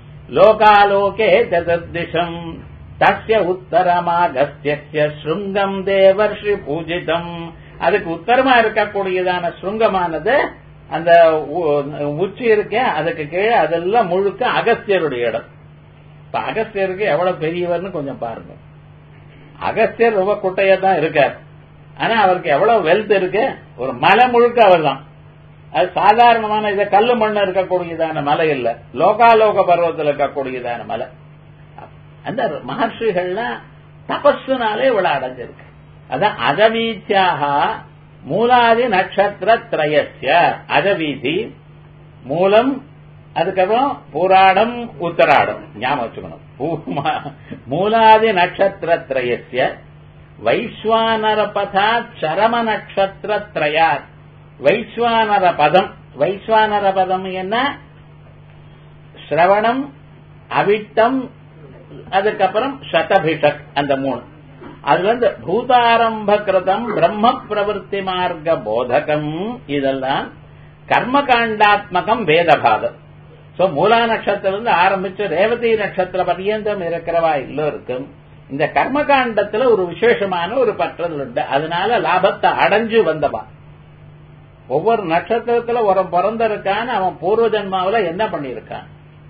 லோகாலோகே சதுர்திஷம் தஸ்ய உத்தரமாகஸ்திய ஸ்ருங்கம் தேவர்ஷி பூஜிதம் அதுக்கு உத்தரமா இருக்கக்கூடியதான ஸ்ருங்கமானது அந்த உ- உச்சி இருக்கே அதுக்கு கீழே அதெல்லாம் முழுக்க அகஸ்தியருடைய இடம் இப்ப அகஸ்தியருக்கு எவ்வளவு பெரியவர்னு கொஞ்சம் பாருங்க அகஸ்தியர் ரொம்ப குட்டையா தான் இருக்கார் ஆனா அவருக்கு எவ்வளவு வெல்த் இருக்கு ஒரு மலை முழுக்க அவர் தான் அது சாதாரணமான இத கல்லு மண்ணு இருக்கக்கூடியதான மலை இல்ல லோகாலோக பருவத்தில் இருக்கக்கூடியதான மலை அந்த மகர்ஷிகள்லாம் தபஸுனாலே இவ்வளவு அடைஞ்சிருக்கு அதான் அஜவீத்தியாக மூலாதி நட்சத்திர திரயஸ்ய அஜவீதி மூலம் அதுக்கப்புறம் பூராடம் உத்தராடம் ஞாபகம் வச்சுக்கணும் பூ- மூலாதி நட்சத்திர திரயஸ்ய வைஸ்வானர பதா சரம நட்சத்திர திரயாத் வைஸ்வானர பதம் வைஸ்வானர பதம் என்ன ஸ்ரவணம் அவிட்டம் அதுக்கப்புறம் சதபிஷக் அந்த மூணு அதுல இருந்து பூதாரம்ப கிருதம் பிரம்ம பிரவருத்தி மார்க்க போதகம் இதெல்லாம் கர்மகாண்டாத்மகம் வேதபாதம் சோ மூலா நட்சத்திரம் இருந்து ஆரம்பிச்சு ரேவதி நட்சத்திர பரியந்தம் இருக்கிறவா எல்லோருக்கும் இந்த கர்மகாண்டத்துல ஒரு விசேஷமான ஒரு பற்றல் உண்டு அதனால லாபத்தை அடைஞ்சு வந்தவா ஒவ்வொரு நட்சத்திரத்துல ஒரு பிறந்திருக்கான்னு அவன் பூர்வ ஜன்மாவில என்ன பண்ணியிருக்கான்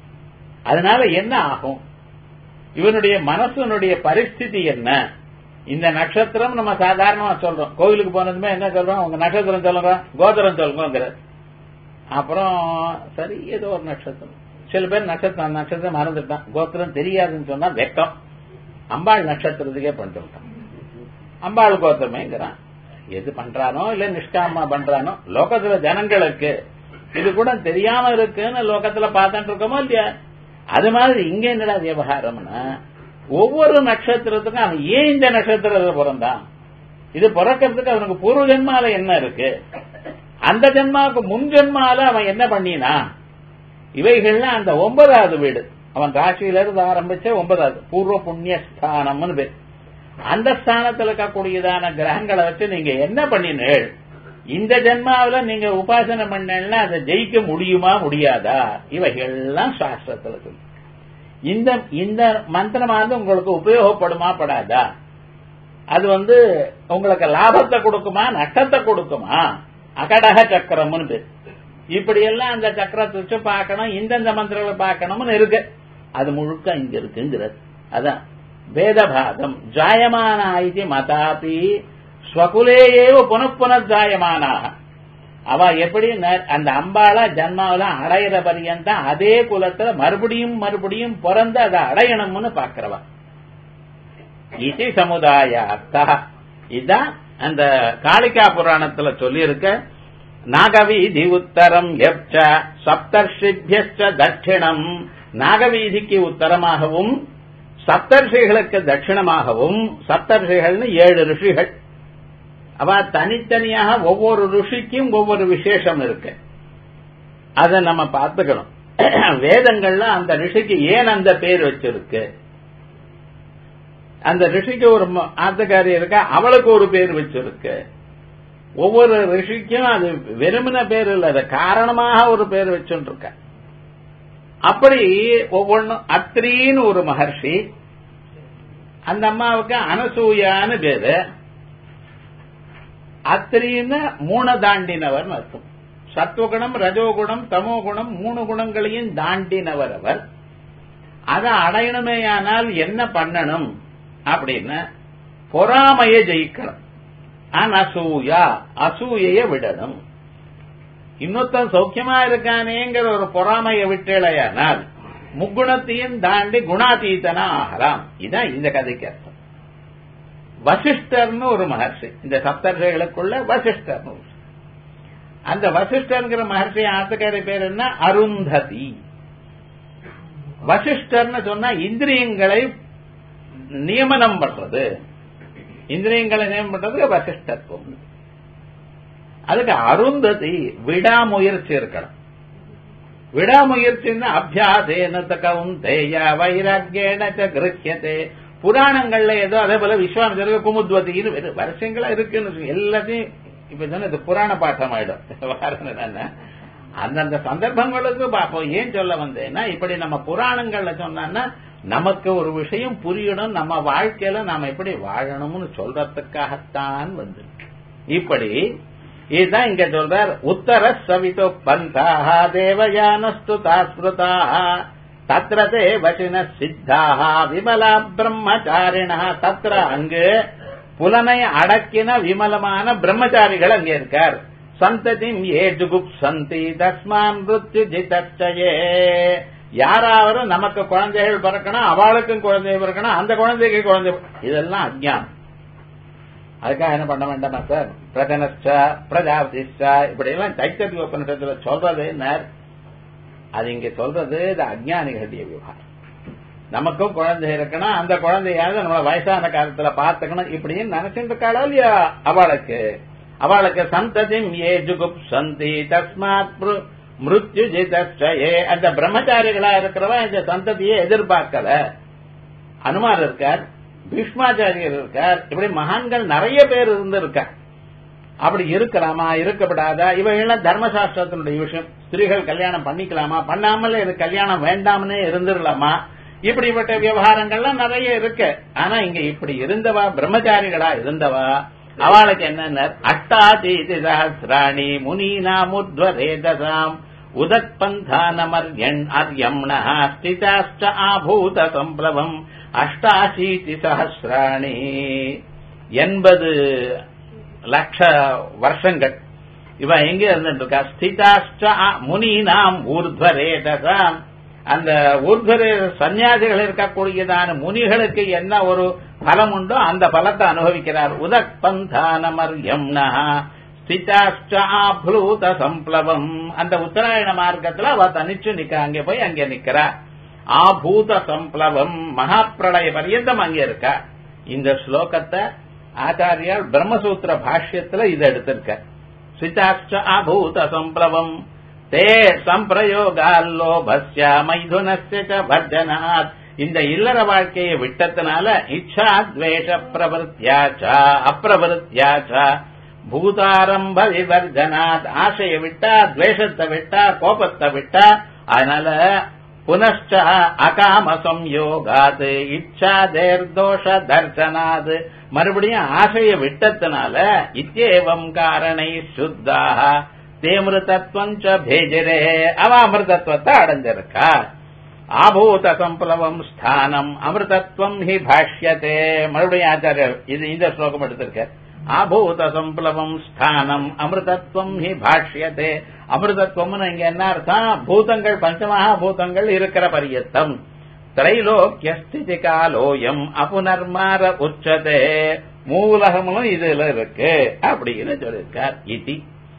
அதனால என்ன ஆகும் இவனுடைய மனசனுடைய பரிஸ்திதி என்ன இந்த நட்சத்திரம் நம்ம சாதாரணமா சொல்றோம் கோவிலுக்கு போனதுமே என்ன சொல்றோம் உங்க நட்சத்திரம் சொல்லுங்க கோத்திரம் சொல்லுங்கிற அப்புறம் சரி ஏதோ ஒரு நட்சத்திரம் சில பேர் நட்சத்திரம் நட்சத்திரம் மறந்துட்டான் கோத்திரம் தெரியாதுன்னு சொன்னா வெக்கம் அம்பாள் நட்சத்திரத்துக்கே பண்ணிட்டு விட்டான் அம்பாள் கோத்திரமேங்கிறான் எது பண்றானோ இல்ல நிஷ்காமமா பண்றானோ லோகத்துல ஜனங்களுக்கு இது கூட தெரியாம இருக்குன்னு லோகத்துல பார்த்துட்டு இருக்கோமோ இல்லையா அது மாதிரி இங்க என்னடா விவகாரம்னா ஒவ்வொரு நட்சத்திரத்துக்கும் அவன் ஏன் இந்த நட்சத்திரத்துல பிறந்தான் இது பிறக்கிறதுக்கு அவனுக்கு பூர்வ ஜென்மால என்ன இருக்கு அந்த ஜென்மாவுக்கு முன் ஜென்மால அவன் என்ன பண்ணினா இவைகள்லாம் அந்த ஒன்பதாவது வீடு அவன் ராசியில இருந்து ஆரம்பிச்ச ஒன்பதாவது பூர்வ புண்ணிய ஸ்தானம்னு பேர் அந்த ஸ்தானத்துல இருக்கக்கூடியதான கிரகங்களை வச்சு நீங்க என்ன பண்ணினீள் இந்த ஜென்மாவில நீங்க உபாசனை பண்ணா அதை ஜெயிக்க முடியுமா முடியாதா இவைகள்லாம் சாஸ்திரத்துல சொல்லு இந்த இந்த மந்திரமானது உங்களுக்கு உபயோகப்படுமா படாதா அது வந்து உங்களுக்கு லாபத்தை கொடுக்குமா நட்டத்தை கொடுக்குமா அகடக சக்கரம்னு பேர் இப்படி எல்லாம் அந்த சக்கரத்தை வச்சு பார்க்கணும் இந்தந்த மந்திரங்களை பார்க்கணும்னு இருக்கு அது முழுக்க இங்க இருக்குங்கிறது அதான் வேதபாதம் ஜாயமான இது மதாபி ஸ்வகுலேயேவ புனப்புன ஜாயமானாக அவ எப்படி ந- அந்த அம்பாளா ஜன்மாவில அடையிற பரியந்தான் அதே குலத்துல மறுபடியும் மறுபடியும் பிறந்து அதை அடையணும்னு பாக்குறவா இது சமுதாய அர்த்தா இதான் அந்த காளிகா புராணத்துல சொல்லியிருக்க நாகவீதி உத்தரம் எப்ச சப்தர்ஷிபியஸ்ச தட்சிணம் நாகவீதிக்கு உத்தரமாகவும் சப்தர்ஷிகளுக்கு தட்சிணமாகவும் சப்தர்ஷிகள்னு ஏழு ரிஷிகள் அவ தனித்தனியாக ஒவ்வொரு ருஷிக்கும் ஒவ்வொரு விசேஷம் இருக்கு அதை நம்ம பார்த்துக்கணும் வேதங்கள்ல அந்த ரிஷிக்கு ஏன் அந்த பேர் வச்சிருக்கு அந்த ரிஷிக்கு ஒரு ம- ஆத்துக்காரி இருக்கா அவளுக்கு ஒரு பேர் வச்சிருக்கு ஒவ்வொரு ரிஷிக்கும் அது வெறுமன பேர் இல்ல அது காரணமாக ஒரு பேர் வச்சுருக்க அப்படி ஒவ்வொன்றும் அத்ரின்னு ஒரு மகர்ஷி அந்த அம்மாவுக்கு அனசூயான்னு பேரு அத்திரின்னு மூணு தாண்டினவர் அர்த்தம் சத்துவகுணம் ரஜோகுணம் தமோகுணம் மூணு குணங்களையும் தாண்டினவர் அவர் அதை அடையணுமேயானால் என்ன பண்ணணும் அப்படின்னு பொறாமைய ஜெயிக்கணும் அனசூயா அசூயைய விடணும் இன்னொருத்தன் சௌக்கியமா இருக்கானேங்கிற ஒரு பொறாமைய விட்டேளையானால் முக்குணத்தையும் தாண்டி குணாதீதனா ஆகலாம் இதான் இந்த கதைக்கு அர்த்தம் வசிஷ்டர்னு ஒரு மகர்ஷி இந்த சப்தர்களுக்குள்ள வசிஷ்டர்னு ஒரு அந்த வசிஷ்டர்ங்கிற மகர்ஷி ஆத்துக்காரி பேர் என்ன அருந்ததி வசிஷ்டர்னு சொன்னா இந்திரியங்களை நியமனம் பண்றது இந்திரியங்களை நியமனம் பண்றதுக்கு வசிஷ்டத்துவம் அதுக்கு அருந்ததி விடாமுயற்சி இருக்கணும் விடாமுயற்சின்னா அபியாசேன கவுந்தேய வைராக்கியேன ச கிரஹியதே புராணங்கள்ல ஏதோ அதே போல விஸ்வாமித்திர குமுத்வதின்னு வெறும் வருஷங்களா இருக்குன்னு வச்சுக்கோங்க. எல்லாத்தையும் இப்ப சொன்ன இது புராண பாட்டம் ஆயிடும் காரணம் என்னன்னா அந்தந்த சந்தர்ப்பங்களுக்கு பார்ப்போம் ஏன் சொல்ல வந்தேன்னா இப்படி நம்ம புராணங்கள்ல சொன்னா நமக்கு ஒரு விஷயம் புரியணும் நம்ம வாழ்க்கையில நாம எப்படி வாழணும்னு சொல்றதுக்காகத்தான் வந்திருக்கு இப்படி இதுதான் இங்க சொல்றார் உத்தர சவிதோ பந்தாக தேவயானஸ்து தாஸ்மிருதாக தத்ர தே வசின சித்தாக விமலா பிரம்மச்சாரிணா தத்ர அங்கு புலனை அடக்கின விமலமான பிரம்மச்சாரிகள் அங்கே இருக்கார் சந்ததிம் ஏ ஜுகுப் சந்தி தஸ்மான் மிருத்யு ஜிதச்சயே யாராவது நமக்கு குழந்தைகள் பிறக்கணும் அவளுக்கும் குழந்தை பிறக்கணும் அந்த குழந்தைக்கு குழந்தை இதெல்லாம் அஜ்ஞானம் அதுக்காக என்ன பண்ண வேண்டாமா சார் பிரதனச்சா பிரஜாபதிச்சா இப்படி எல்லாம் தைத்ததி உபநிஷத்துல சொல்றது என்ன அது இங்க சொல்றது இது அஜ்ஞானிகளுடைய விவகாரம் நமக்கும் குழந்தை இருக்கணும் அந்த குழந்தையாவது நம்மள வயசான காலத்துல பார்த்துக்கணும் இப்படின்னு நினைச்சிட்டு இருக்காளோ இல்லையா அவளுக்கு அவளுக்கு சந்ததிம் ஏ ஜுகுப் சந்தி தஸ்மாத் மிருத்யு ஜிதே அந்த பிரம்மச்சாரிகளா இருக்கிறவா இந்த சந்ததியை எதிர்பார்க்கல அனுமார் இருக்கார் பீஷ்மாச்சாரியர் இருக்கார் இப்படி மகான்கள் நிறைய பேர் இருந்திருக்கார் அப்படி இருக்கலாமா இருக்கப்படாதா இவைகள்லாம் தர்மசாஸ்திரத்தினுடைய விஷயம் ஸ்திரீகள் கல்யாணம் பண்ணிக்கலாமா பண்ணாமலே இது கல்யாணம் வேண்டாம்னே இருந்துடலாமா இப்படிப்பட்ட விவகாரங்கள்லாம் நிறைய இருக்கு ஆனா இங்க இப்படி இருந்தவா பிரம்மச்சாரிகளா இருந்தவா அவளுக்கு என்னென்ன அட்டாதீதி சஹசிராணி முனீனாமுத்வரேதசாம் உதத்பந்தானமர்யன் அர்யம்ண ஸ்திதாஷ்ட ஆபூத சம்பிளவம் அஷ்டாசீதி சஹசிராணி எண்பது லட்ச வருஷங்கள் இவன் எங்க இருந்துட்டு இருக்கா ஸ்திதாஷ்ட முனீனாம் ஊர்துவரேதசாம் அந்த ஊர்துவரே சன்னியாசிகள் இருக்கக்கூடியதான முனிகளுக்கு என்ன ஒரு பலம் உண்டோ அந்த பலத்தை அனுபவிக்கிறார் உதக் பந்தானமர்யம்னா ஸ்திதாஷ்டாப்ளூத சம்பிளவம் அந்த உத்தராயண மார்க்கத்துல அவ தனிச்சு நிக்க அங்கே போய் அங்கே நிக்கிறா ஆபூத சம்பிளவம் மகாப்பிரளய பரியந்தம் அங்கே இருக்கா இந்த ஸ்லோகத்தை ஆச்சாரியால் பிரம்மசூத்திர பாஷ்யத்துல இதை எடுத்திருக்க ஸ்விதாஷ்ட ஆபூத சம்பிளவம் தே சம்பிரயோகால்லோபஸ்ய மைதுனஸ்ய வர்ஜனாத் இந்த இல்லற வாழ்க்கையை விட்டத்தினால இச்சா துவேஷ பிரவருத்தியாச்சா அப்பிரவருத்தியாச்சா பூதாரம்ப விவர்ஜனாத் ஆசையை விட்டா துவேஷத்தை விட்டா கோபத்தை விட்டா அதனால புனச்ச அகாம சம்யோகாத் இச்சா தேர்தோஷ தர்சனாத் மறுபடியும் ஆசையை விட்டத்தினால இத்தேவம் காரணை சுத்தாக தேமிருதத்துவம் பேஜரே அவ அமிர்தத்துவத்தை அடைஞ்சிருக்கா ஆபூத சம்பளவம் ஸ்தானம் அமிர்தத்துவம் ஹி பாஷ்யத்தே மறுபடியும் ஆச்சாரியர் இது இந்த ஸ்லோகம் எடுத்திருக்க ஆபூத சம்பளவம் ஸ்தானம் அமிர்தத்துவம் ஹி பாஷ்யத்தே அமிர்தத்துவம்னு இங்க என்ன அர்த்தம் பூதங்கள் பஞ்சமகா பூதங்கள் இருக்கிற பரியத்தம் திரைலோக்கியஸ்திதி காலோயம் அபுனர்மார உச்சதே மூலகமும் இதுல இருக்கு அப்படின்னு சொல்லியிருக்கார் இதி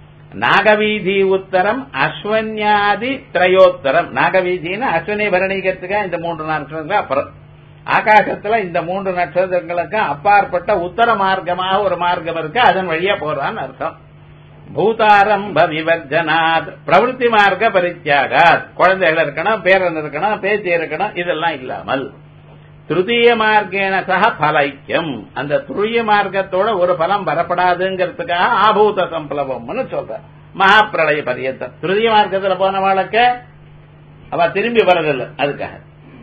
நாகவீதி உத்தரம் அஸ்வன்யாதி திரையோத்தரம் நாகவீதின்னு அஸ்வினி பரணிக்கிறதுக்கா இந்த மூன்று நட்சத்திரங்கள் அப்புறம் ஆகாசத்துல இந்த மூன்று நட்சத்திரங்களுக்கு அப்பாற்பட்ட உத்தர மார்க்கமாக ஒரு மார்க்கம் இருக்கு அதன் வழியா போறான்னு அர்த்தம் பூதாரம்ப விவர்ஜனாத் பிரவருத்தி மார்க்க பரித்தியாகாத் குழந்தைகள் இருக்கணும் பேரன் இருக்கணும் பேத்தி இருக்கணும் இதெல்லாம் இல்லாமல் திருத்தீய மார்க்கேன சக பலைக்கியம் அந்த துரிய மார்க்கத்தோட ஒரு பலம் வரப்படாதுங்கிறதுக்காக ஆபூத சம்பளவம்னு சொல்ற மகாப்பிரளய பரியத்தம் திருதிய மார்க்கத்துல போனவாளுக்கு அவ திரும்பி வரதில்லை அதுக்காக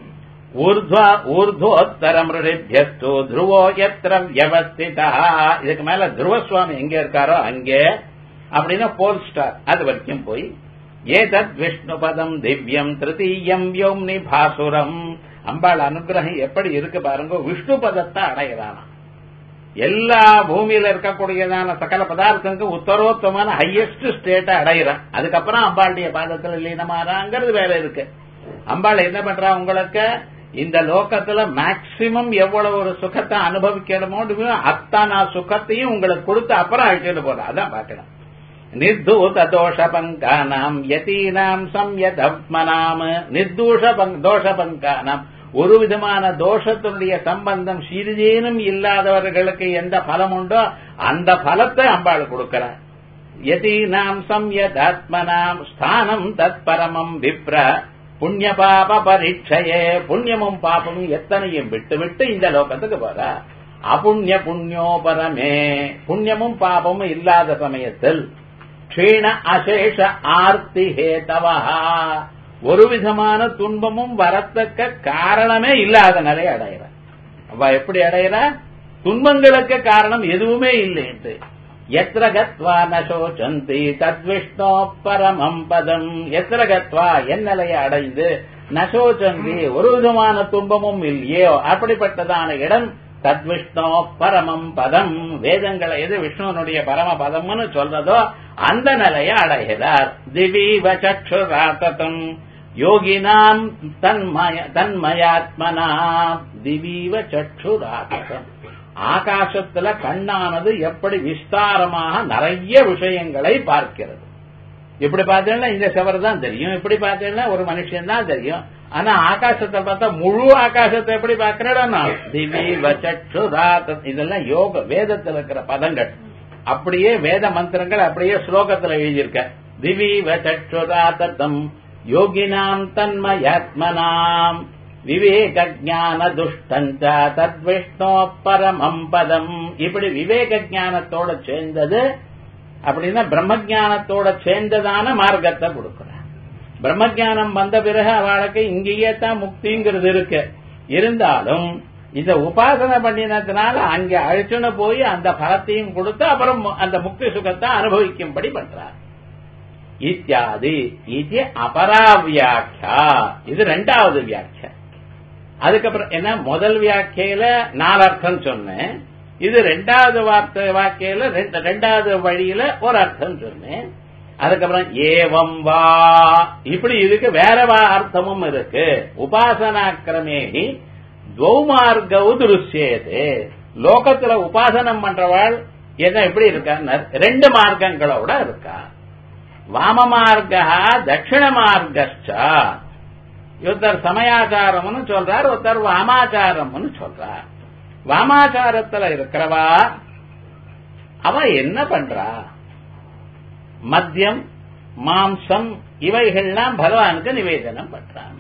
ஊர்துவோத்தரம் ரிஷிபியஸ்து துருவோ எத்திர வியவஸ்திதா இதுக்கு மேல துருவசுவாமி எங்க இருக்காரோ அங்கே அப்படின்னா போல் ஸ்டார் அது வரைக்கும் போய் ஏதத் விஷ்ணு பதம் திவ்யம் திருத்தீயம் யோம்னி பாசுரம் அம்பாள் அனுகிரகம் எப்படி இருக்கு பாருங்க விஷ்ணு பதத்தை அடைகிறானா எல்லா பூமியில இருக்கக்கூடியதான சகல பதார்த்தங்களுக்கு உத்தரோத்தமான ஹையஸ்ட் ஸ்டேட்டை அடைகிறான் அதுக்கப்புறம் அம்பாளுடைய பாதத்துல லீனமாறாங்கிறது வேற இருக்கு அம்பாள் என்ன பண்றா உங்களுக்கு இந்த லோகத்துல மேக்சிமம் எவ்வளவு ஒரு சுகத்தை அனுபவிக்கணுமோ அத்தனை சுகத்தையும் உங்களுக்கு கொடுத்து அப்புறம் அழிச்சுட்டு போறா அதான் பாக்கணும் நிர்தூத தோஷ பங்கானாம் யதீனாம் சம்யதப்மனாம் நிர்தூஷ தோஷ பங்கானாம் ஒரு விதமான தோஷத்தினுடைய சம்பந்தம் சிறிதேனும் இல்லாதவர்களுக்கு எந்த பலம் உண்டோ அந்த பலத்தை அம்பாள் கொடுக்கிறார் யதீனாம் சம்யதாத்மனாம் ஸ்தானம் தத் பரமம் விப்ர புண்ணிய பாப பரீட்சையே புண்ணியமும் பாபமும் எத்தனையும் விட்டு விட்டு இந்த லோகத்துக்கு போற அபுண்ணிய புண்ணியோ பரமே புண்ணியமும் பாபமும் இல்லாத சமயத்தில் க்ஷீண அசேஷ ஆர்த்தி ஹேதவா ஒரு விதமான துன்பமும் வரத்தக்க காரணமே இல்லாத நிலை அடையிற அவ எப்படி அடையிற துன்பங்களுக்கு காரணம் எதுவுமே இல்லைன்ட்டு எத்திர கத்வா ந சோச்சந்தி தத்விஷ்ணோ பரமம் பதம் எத்திர கத்வா என் நிலையை அடைந்து நசோச்சந்தி ஒரு விதமான துன்பமும் இல்லையோ அப்படிப்பட்டதான இடம் தத்விஷ்ணோ பரமம் பதம் வேதங்களை எது விஷ்ணுவனுடைய பரம பதம்னு சொல்றதோ அந்த நிலையை அடைகிறார் திவீவ சக்ஷுராத்தம் யோகினாம் தன்மய தன்மயாத்மனா திவீவ சக்ஷுராத்தம் ஆகாசத்துல கண்ணானது எப்படி விஸ்தாரமாக நிறைய விஷயங்களை பார்க்கிறது இப்படி பார்த்தீங்கன்னா இந்த செவர் தான் தெரியும் இப்படி பார்த்தீங்கன்னா ஒரு மனுஷன் தான் தெரியும் ஆனா ஆகாசத்தை பார்த்தா முழு ஆகாசத்தை எப்படி பார்க்கிறேன்னா திவீவ சக்ஷுராத்தம் இதெல்லாம் யோக வேதத்தில் இருக்கிற பதங்கள் அப்படியே வேத மந்திரங்கள் அப்படியே ஸ்லோகத்துல எழுதியிருக்க திவீவ சக்ஷுராத்தம் யோகினாம் தன்மயாத்மனாம் விவேக ஜான துஷ்டஞ்ச தத்விஷ்ணோ பரமம் பதம் இப்படி விவேக ஜானத்தோட சேர்ந்தது அப்படின்னா பிரம்மஜானத்தோட சேர்ந்ததான மார்க்கத்தை கொடுக்கிறார் பிரம்மஜானம் வந்த பிறகு அவளுக்கு இங்கேயே தான் முக்திங்கிறது இருக்கு இருந்தாலும் இந்த உபாசனை பண்ணினதுனால அங்க அழிச்சுன்னு போய் அந்த பலத்தையும் கொடுத்து அப்புறம் அந்த முக்தி சுகத்தை அனுபவிக்கும்படி பண்றார் இத்தியாதி இது அபராவியாக்கியா இது ரெண்டாவது வியாக்கியா அதுக்கப்புறம் என்ன முதல் வியாக்கியில நாலு அர்த்தம் சொன்னேன் இது ரெண்டாவது வார்த்தை வாக்கியில ரெண்டாவது வழியில ஒரு அர்த்தம் சொன்னேன் அதுக்கப்புறம் ஏவம் வா இப்படி இதுக்கு வேற வா அர்த்தமும் இருக்கு உபாசனாக்கிரமேகி துவமார்கவு திருஷ்யது லோகத்துல உபாசனம் பண்றவாள் என்ன எப்படி இருக்கா ரெண்டு மார்க்கங்களோட இருக்கா வாம மார்க்கா தட்சிண மார்க்கா ஒருத்தர் சமயாச்சாரம்னு சொல்றார் ஒருத்தர் வாமாச்சாரம்னு சொல்றார் வாமாச்சாரத்துல இருக்கிறவா அவ என்ன பண்றா மத்தியம் மாம்சம் இவைகள்லாம் பகவானுக்கு நிவேதனம் பண்றான்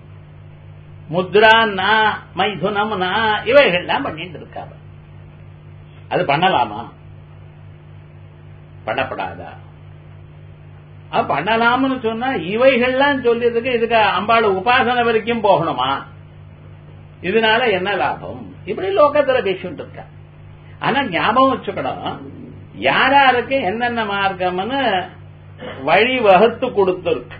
முத்ரான்னா மைதுனம்னா இவைகள்லாம் பண்ணிட்டு இருக்காவ அது பண்ணலாமா பண்ணப்படாதா அது பண்ணலாம்னு சொன்னா இவைகள்லாம் சொல்லியதுக்கு இதுக்கு அம்பாள் உபாசனை வரைக்கும் போகணுமா இதனால என்ன லாபம் இப்படி லோகத்துல பேசிட்டு இருக்க ஆனா ஞாபகம் வச்சுக்கணும் யாராருக்கு என்னென்ன மார்க்கம்னு வழி வகுத்து கொடுத்துருக்கு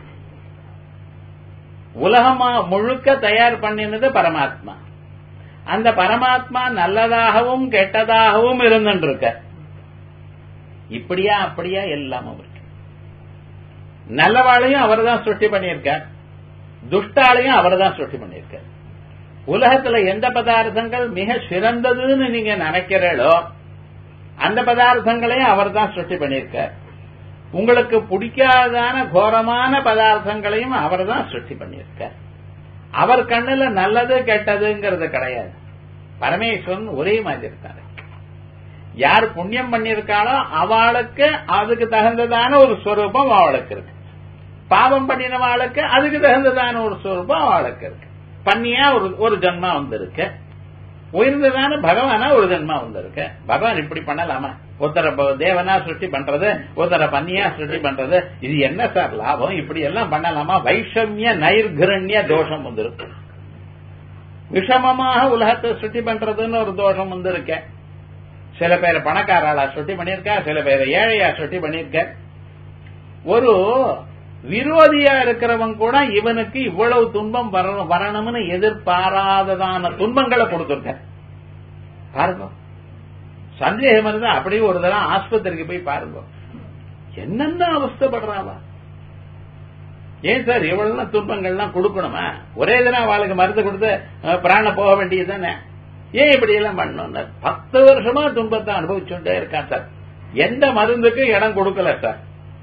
உலகமா முழுக்க தயார் பண்ணினது பரமாத்மா அந்த பரமாத்மா நல்லதாகவும் கெட்டதாகவும் இருந்துட்டு இருக்க இப்படியா அப்படியா எல்லாமும் இருக்கு நல்லவாளையும் அவர் தான் சுட்டி பண்ணியிருக்கார் துஷ்டாலையும் அவர் தான் சுட்டி பண்ணியிருக்கார் உலகத்துல எந்த பதார்த்தங்கள் மிக சிறந்ததுன்னு நீங்க நினைக்கிறீங்களோ அந்த பதார்த்தங்களையும் அவர் தான் சுட்டி பண்ணியிருக்கார் உங்களுக்கு பிடிக்காதான கோரமான பதார்த்தங்களையும் அவர் தான் சுட்டி பண்ணியிருக்கார் அவர் கண்ணுல நல்லது கெட்டதுங்கிறது கிடையாது பரமேஸ்வரன் ஒரே மாதிரி இருக்காரு யார் புண்ணியம் பண்ணியிருக்காளோ அவளுக்கு அதுக்கு தகுந்ததான ஒரு ஸ்வரூபம் அவளுக்கு இருக்கு பாவம் பண்ணினவாளுக்கு அதுக்கு தகுந்ததான ஒரு ஸ்வரூபம் அவளுக்கு இருக்கு பண்ணியா ஒரு ஒரு ஜென்மா வந்திருக்கு உயர்ந்ததான பகவானா ஒரு ஜென்மா வந்திருக்கு பகவான் இப்படி பண்ணலாமா ஒருத்தர தேவனா சிருஷ்டி பண்றது ஒருத்தர பன்னியா சிருஷ்டி பண்றது இது என்ன சார் லாபம் இப்படி எல்லாம் பண்ணலாமா வைஷமிய நைர்கிரண்ய தோஷம் வந்திருக்கு விஷமமாக உலகத்தை சுட்டி பண்றதுன்னு ஒரு தோஷம் வந்திருக்க சில பேர் பணக்காராளா சுட்டி பண்ணிருக்கா சில பேர் ஏழையா சுட்டி பண்ணிருக்க ஒரு விரோதியா இருக்கிறவன் கூட இவனுக்கு இவ்வளவு துன்பம் வரணும்னு எதிர்பாராததான துன்பங்களை கொடுத்துருக்க பாருங்க சந்தேகம் இருந்தா அப்படியே ஒரு தரம் ஆஸ்பத்திரிக்கு போய் பாருங்க என்னென்ன அவஸ்தப்படுறாவா ஏன் சார் இவ்வளவு துன்பங்கள்லாம் கொடுக்கணுமா ஒரே தினம் அவளுக்கு மருந்து கொடுத்து பிராண போக வேண்டியது தானே ஏன் இப்படி எல்லாம் பண்ணணும் பத்து வருஷமா துன்பத்தை அனுபவிச்சுட்டே இருக்கான் சார் எந்த மருந்துக்கு இடம் கொடுக்கல சார்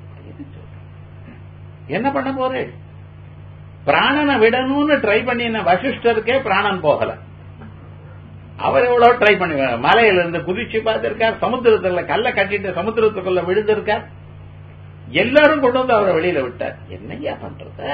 என்ன பண்ண போறேன் பிராணனை விடணும்னு ட்ரை பண்ணின வசிஷ்டருக்கே பிராணன் போகல அவர் எவ்வளவு ட்ரை பண்ணி மலையில இருந்து குதிச்சு பார்த்திருக்கார் சமுத்திரத்துல கல்ல கட்டிட்டு சமுத்திரத்துக்குள்ள விழுந்திருக்கார் எல்லாரும் கொண்டு வந்து அவரை வெளியில விட்டார் என்னையா பண்றது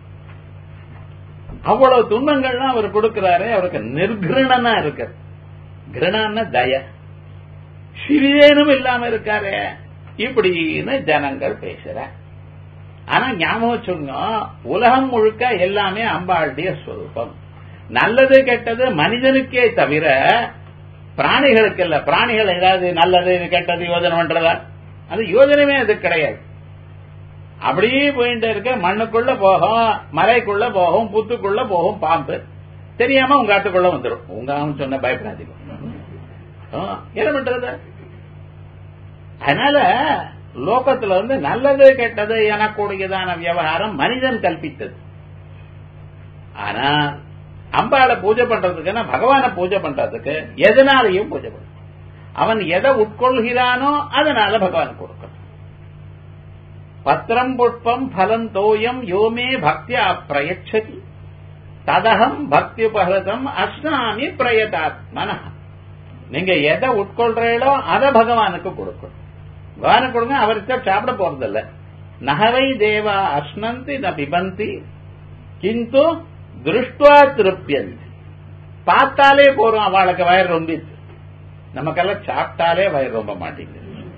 அவ்வளவு துன்பங்கள்லாம் அவர் கொடுக்கிறாரு அவருக்கு நிர்கிருணனா இருக்கு கிருணான தய சிறிதேனும் இல்லாம இருக்காரு இப்படின்னு ஜனங்கள் பேசுற ஆனா ஞாபகம் சொல்லுங்க உலகம் முழுக்க எல்லாமே அம்பாளுடைய ஸ்வரூபம் நல்லது கெட்டது மனிதனுக்கே தவிர பிராணிகளுக்கு இல்ல பிராணிகள் ஏதாவது நல்லது கெட்டது யோஜனை பண்றதா அது யோஜனமே அது கிடையாது அப்படியே போயிட்டு இருக்க மண்ணுக்குள்ள போகும் மலைக்குள்ள போகும் புத்துக்குள்ள போகும் பாம்பு தெரியாம உங்க ஆட்டுக்குள்ள வந்துடும் உங்க அவன் சொன்ன பயப்படாதீங்க ஆ, என்ன பண்றது அதனால லோகத்துல வந்து நல்லது கெட்டது எனக்கூடியதான விவகாரம் மனிதன் கல்பித்தது ஆனா அம்பாளை பூஜை பண்றதுக்குன்னா பகவானை பூஜை பண்றதுக்கு எதனாலையும் பூஜை பண்ணணும் அவன் எதை உட்கொள்கிறானோ அதனால பகவான் கொடுக்கணும் பத்திரம் புஷ்பம் பலம் தோயம் யோமே பக்தியா பிரயச்சதி ததகம் பக்தி உபகிருதம் அஸ்னாமி பிரயதாத்மன நீங்க எதை உட்கொள்றீங்களோ அதை பகவானுக்கு கொடுக்கணும் பகவானுக்கு கொடுங்க அவருக்கு சாப்பிட போறதில்ல நகவை தேவா அஸ்னந்தி ந பிபந்தி கிந்து திருஷ்டுவா திருப்தியந்தி பார்த்தாலே போறோம் அவளுக்கு வயிறு ரொம்பிச்சு நமக்கெல்லாம் சாப்பிட்டாலே வயிறு ரொம்ப மாட்டேங்குது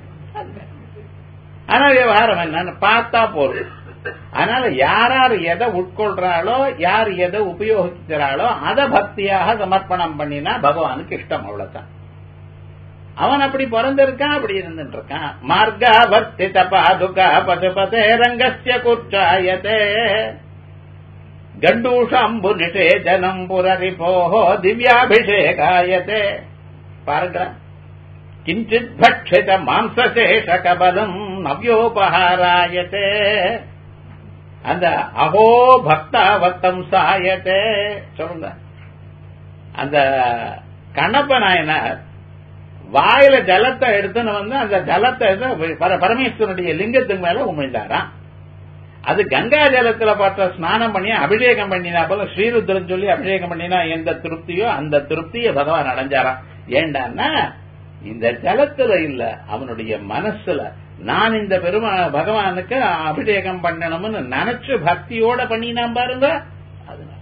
ஆனா விவகாரம் என்னன்னு பார்த்தா போதும் அதனால யார் யார் எதை உட்கொள்றாளோ யார் எதை உபயோகிக்கிறாளோ அதை பக்தியாக சமர்ப்பணம் பண்ணினா பகவானுக்கு இஷ்டம் அவ்வளவுதான் அவன் அப்படி பிறந்திருக்கான் அப்படி இருந்துட்டு இருக்கான் மார்கா வர்த்தித பாதுகா பசுபதே ரங்கஸ்ய குச்சாயதே கண்டூஷாம்பு நிஷேஜனம் புரரிபோஹோ திவ்யாபிஷேகாயதே பாருங்க கிஞ்சித் பட்சித மாம்சசேஷ கபலம் நவ்யோபஹாராயத்தே அந்த அஹோ பக்தாவத்தம் சாயத்தே சொல்லுங்க அந்த கண்ணப்ப நாயனார் வாயில ஜலத்தை எடுத்துன்னு வந்து அந்த ஜலத்தை எடுத்து பர- பரமேஸ்வரனுடைய லிங்கத்துக்கு மேல உமிழ்ந்தாராம் அது கங்கா ஜலத்துல பார்த்த ஸ்நானம் பண்ணி அபிஷேகம் பண்ணினா போல ஸ்ரீருத்ரன் சொல்லி அபிஷேகம் பண்ணினா எந்த திருப்தியோ அந்த திருப்தியை பகவான் அடைஞ்சாராம் ஏண்டான்னா இந்த ஜலத்துல இல்ல அவனுடைய மனசுல நான் இந்த பெருமா பகவானுக்கு அபிஷேகம் பண்ணணும்னு நினைச்சு பக்தியோட பண்ணினா பாருங்க அதனால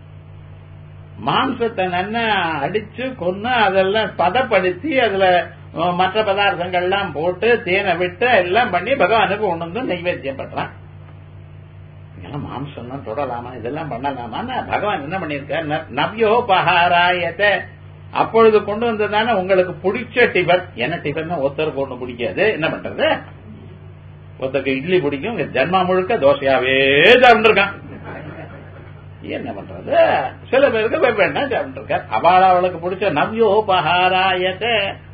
மாம்சத்தை நன்னா அடிச்சு கொன்னு அதெல்லாம் பதப்படுத்தி அதுல அஹ், மற்ற பதார்த்தங்கள்லாம் போட்டு தேனை விட்டு எல்லாம் பண்ணி பகவானுக்கு கொண்டு வந்து நைவேத்தியம் பண்றான் இதெல்லாம் மாம்சம்லாம் தொடலாமா இதெல்லாம் பண்ணலாமா பகவான் என்ன பண்ணிருக்கார் நவ்யோ பகாராயத்தை அப்பொழுது கொண்டு வந்ததானே உங்களுக்கு பிடிச்ச டிபன் என்ன டிபன் ஒருத்தருக்கு ஒண்ணு பிடிக்காது என்ன பண்றது ஒருத்தருக்கு இட்லி பிடிக்கும் இங்க ஜன்மா முழுக்க தோசையாவே சாப்பிட்டுருக்கான் என்ன பண்றது சில பேருக்கு வெவ்வேண்டா சாப்பிட்டுருக்கார் அவள் அவளுக்கு பிடிச்ச நவ்யோபகாராயத்தை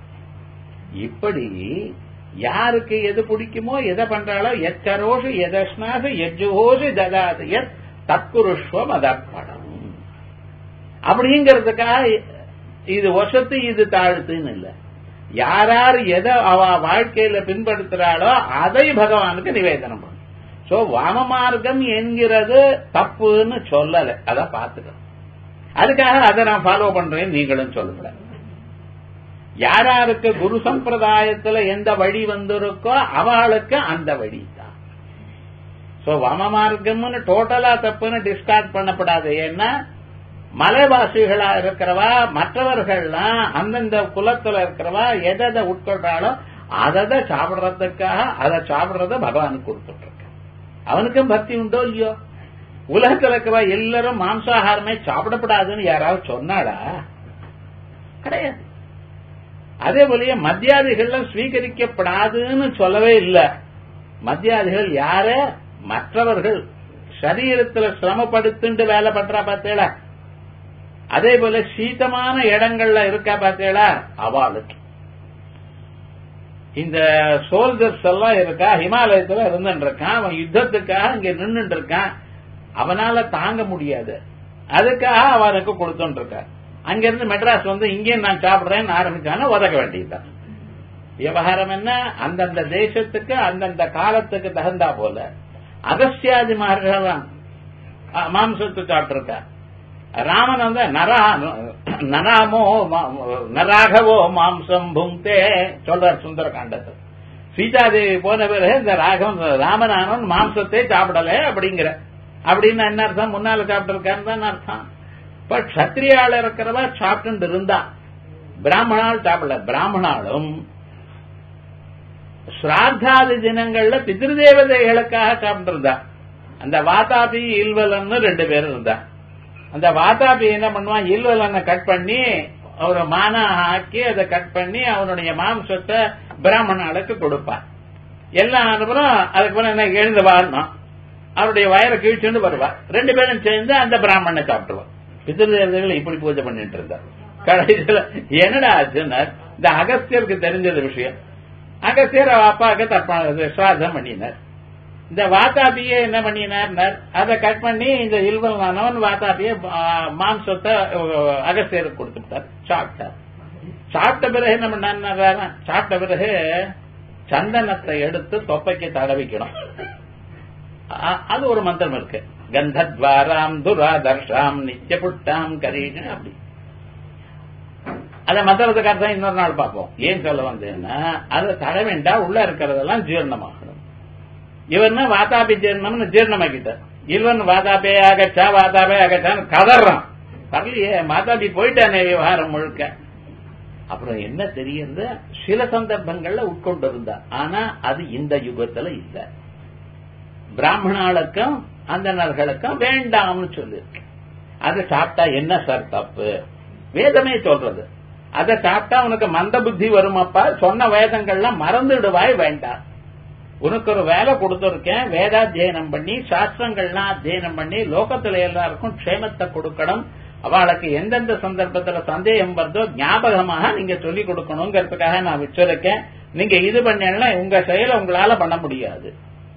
இப்படி யாருக்கு எது பிடிக்குமோ எதை பண்றாளோ எச்சரோஷு எதஷ்னாசு எஜ்ஜுஹோஷு ததாது எத் தற்குருஷ்வம் அதற்படம் அப்படிங்கிறதுக்காக இது வசத்து இது தாழ்த்துன்னு இல்ல யார் யார் எதை அவ வாழ்க்கையில பின்படுத்துறாளோ அதை பகவானுக்கு நிவேதனம் பண்ணும் சோ வாம மார்க்கம் என்கிறது தப்புன்னு சொல்லல அத பாத்துக்கணும் அதுக்காக அதை நான் ஃபாலோ பண்றேன் நீங்களும் சொல்லுங்க யார் யாருக்கு குரு சம்பிரதாயத்துல எந்த வழி வந்திருக்கோ அவளுக்கு அந்த வழி தான் சோ வாம மார்க்கம்னு டோட்டலா தப்புன்னு டிஸ்கார்ட் பண்ணப்படாது ஏன்னா மலைவாசிகளா இருக்கிறவா மற்றவர்கள்லாம் அந்தந்த குலத்துல இருக்கிறவா எதை எதை உட்கொள்றாளோ அதை சாப்பிடுறதுக்காக அதை சாப்பிடுறத பகவானுக்கு கொடுத்துட்டு இருக்க அவனுக்கும் பக்தி உண்டோ இல்லையோ உலகத்துல இருக்கிறவா எல்லாரும் மாம்சாகாரமே சாப்பிடப்படாதுன்னு யாராவது சொன்னாடா கிடையாது அதே போலயே மத்தியாதிகள்லாம் ஸ்வீகரிக்கப்படாதுன்னு சொல்லவே இல்லை மத்தியாதிகள் யார மற்றவர்கள் சரீரத்துல சிரமப்படுத்துண்டு வேலை பண்றா பார்த்தேளா அதே போல சீதமான இடங்கள்ல இருக்கா பார்த்தேளா அவளுக்கு இந்த சோல்ஜர்ஸ் எல்லாம் இருக்கா ஹிமாலயத்துல இருந்துட்டு இருக்கான் அவன் யுத்தத்துக்காக இங்க நின்றுட்டு இருக்கான் அவனால தாங்க முடியாது அதுக்காக அவனுக்கு கொடுத்துட்டு இருக்கான் அங்கிருந்து மெட்ராஸ் வந்து இங்கேயும் நான் சாப்பிடுறேன்னு ஆரம்பிச்சானா உதக்க வேண்டியதுதான் விவகாரம் என்ன அந்தந்த தேசத்துக்கு அந்தந்த காலத்துக்கு தகுந்தா போல அகஸ்தியாதி மார்களாம் மாம்சத்தை சாப்பிட்டிருக்கா ராமன் வந்து நரா நராமோ நராகவோ மாம்சம் புங்தே சொல்றார் சுந்தர காண்டத்தை சீதாதேவி போன பிறகு இந்த ராகவன் ராமனானவன் மாம்சத்தை சாப்பிடல அப்படிங்கிற அப்படின்னு என்ன அர்த்தம் முன்னால சாப்பிட்டிருக்காருன்னு தான் அர்த்தம் இப்ப கத்திரியால இருக்கிறவ சாப்பிட்டு இருந்தா பிராமணால் சாப்பிடல பிராமணாலும் ஸ்ராத்தாதி தினங்கள்ல பிதிருதேவதைகளுக்காக சாப்பிட்டு இருந்தா அந்த வாதாபி இல்வலன்னு ரெண்டு பேரும் இருந்தா அந்த வாதாபி என்ன பண்ணுவான் இல்வலனை கட் பண்ணி ஒரு மானா ஆக்கி அதை கட் பண்ணி அவனுடைய மாம்சத்தை பிராமணாளுக்கு கொடுப்பான் எல்லாம் அப்புறம் அதுக்கு அப்புறம் என்ன எழுந்து வாரணும் அவருடைய வயரை கீழ்ச்சுண்டு வருவா ரெண்டு பேரும் சேர்ந்து அந்த பிராமணனை சாப்பிட்டுவா பித்திருதேவதைகள் இப்படி பூஜை பண்ணிட்டு இருந்தார் கடைசியில என்னடா ஆச்சுன்னா இந்த அகஸ்தியருக்கு தெரிஞ்சது விஷயம் அகஸ்தியர் அவ அப்பாவுக்கு தப்பானது ஸ்ராதம் பண்ணினார் இந்த வாத்தாப்பியே என்ன பண்ணினார் அதை கட் பண்ணி இந்த இல்வல் நானவன் வாத்தாப்பிய மாம்சத்தை அகஸ்தியருக்கு கொடுத்துட்டார் சாப்பிட்டார் சாப்பிட்ட பிறகு என்ன பண்ணார் சாப்பிட்ட பிறகு சந்தனத்தை எடுத்து தொப்பைக்கு தடவிக்கணும் அது ஒரு மந்திரம் இருக்கு கந்தத்வாராம் துராதர்ஷாம் நித்திய புட்டாம் கரீஷ அப்படி அத மந்திரத்துக்கு அர்த்தம் இன்னொரு நாள் பார்ப்போம் ஏன் சொல்ல வந்தேன்னா அதை தடவேண்டா உள்ள இருக்கிறதெல்லாம் ஜீரணமாகணும் இவன் வாதாபி ஜீரணம்னு ஜீரணமாக்கிட்டார் இவன் வாதாபே ஆகச்சா வாதாபே ஆகச்சான்னு கதறான் வரலையே மாதாபி போயிட்டானே விவகாரம் முழுக்க அப்புறம் என்ன தெரியுது சில சந்தர்ப்பங்கள்ல உட்கொண்டு இருந்தா ஆனா அது இந்த யுகத்துல இல்ல பிராமணாளுக்கும் அந்தனர்களுக்கும் வேண்டாம்னு சொல்லிருக்கு அதை சாப்பிட்டா என்ன சார் தப்பு வேதமே சொல்றது அதை சாப்பிட்டா உனக்கு மந்த புத்தி வருமாப்பா சொன்ன வேதங்கள்லாம் மறந்துடுவாய் வேண்டாம் உனக்கு ஒரு வேலை கொடுத்துருக்கேன் வேதாத்தியனம் பண்ணி சாஸ்திரங்கள்லாம் அத்தியனம் பண்ணி லோகத்துல எல்லாருக்கும் க்ஷேமத்தை கொடுக்கணும் அவளுக்கு எந்தெந்த சந்தர்ப்பத்துல சந்தேகம் வருதோ ஞாபகமாக நீங்க சொல்லி கொடுக்கணுங்கிறதுக்காக நான் வச்சிருக்கேன் நீங்க இது பண்ணா உங்க செயலை உங்களால பண்ண முடியாது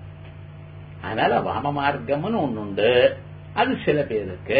அதனால வாம மார்க்கம்னு ஒண்ணு உண்டு அது சில பேருக்கு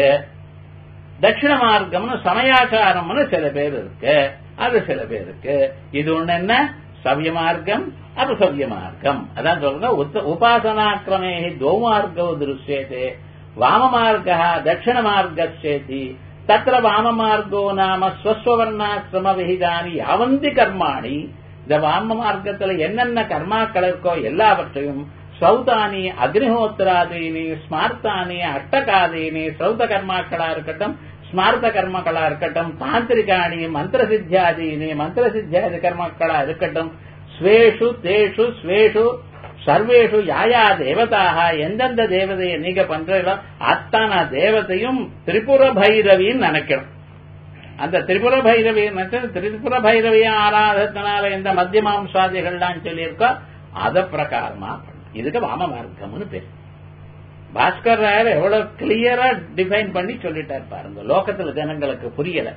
தட்சிண மார்க்கம்னு சமயாச்சாரம்னு சில பேர் இருக்கு அது சில பேருக்கு இது ஒண்ணு என்ன சவ்ய மார்க்கம் அபசவ்ய மார்க்கம் அதான் சொல்றது உபாசனாக்கிரமே தோமார்க்கோ திருஷ்யத்தே வாமமார்க தட்சிண மார்க்கேதி தத்திர வாமமார்க்கோ நாம ஸ்வஸ்வர்ணாசிரம விகிதானி யாவந்தி கர்மாணி இந்த வாம மார்க்கத்துல என்னென்ன கர்மாக்கள் இருக்கோ எல்லாவற்றையும் சௌதானி அக்னிஹோத்திராதீனி ஸ்மார்த்தானி அஷ்டகாதீனி சௌத கர்மாக்களா இருக்கட்டும் ஸ்மார்த்த கர்மங்களா இருக்கட்டும் தாந்திரிகாணி மந்திர சித்தியாதீனி மந்திர சித்தியாதி கர்மக்களா இருக்கட்டும் ஸ்வேஷு தேஷு ஸ்வேஷு சர்வேஷு யாயா தேவதாக எந்தெந்த தேவதையை நீங்க பண்றீங்களோ அத்தனை தேவதையும் திரிபுர பைரவின்னு நினைக்கணும் அந்த திரிபுர பைரவி திரிபுர பைரவிய ஆராதத்தினால எந்த மத்திய மாம்சாதிகள்லாம் சொல்லியிருக்கோ அத பிரகாரமா இதுக்கு வாம மார்க்கம்னு பேர் பாஸ்கர் ராயர் எவ்வளவு கிளியரா டிஃபைன் பண்ணி சொல்லிட்டார் பாருங்க லோகத்துல ஜனங்களுக்கு புரியல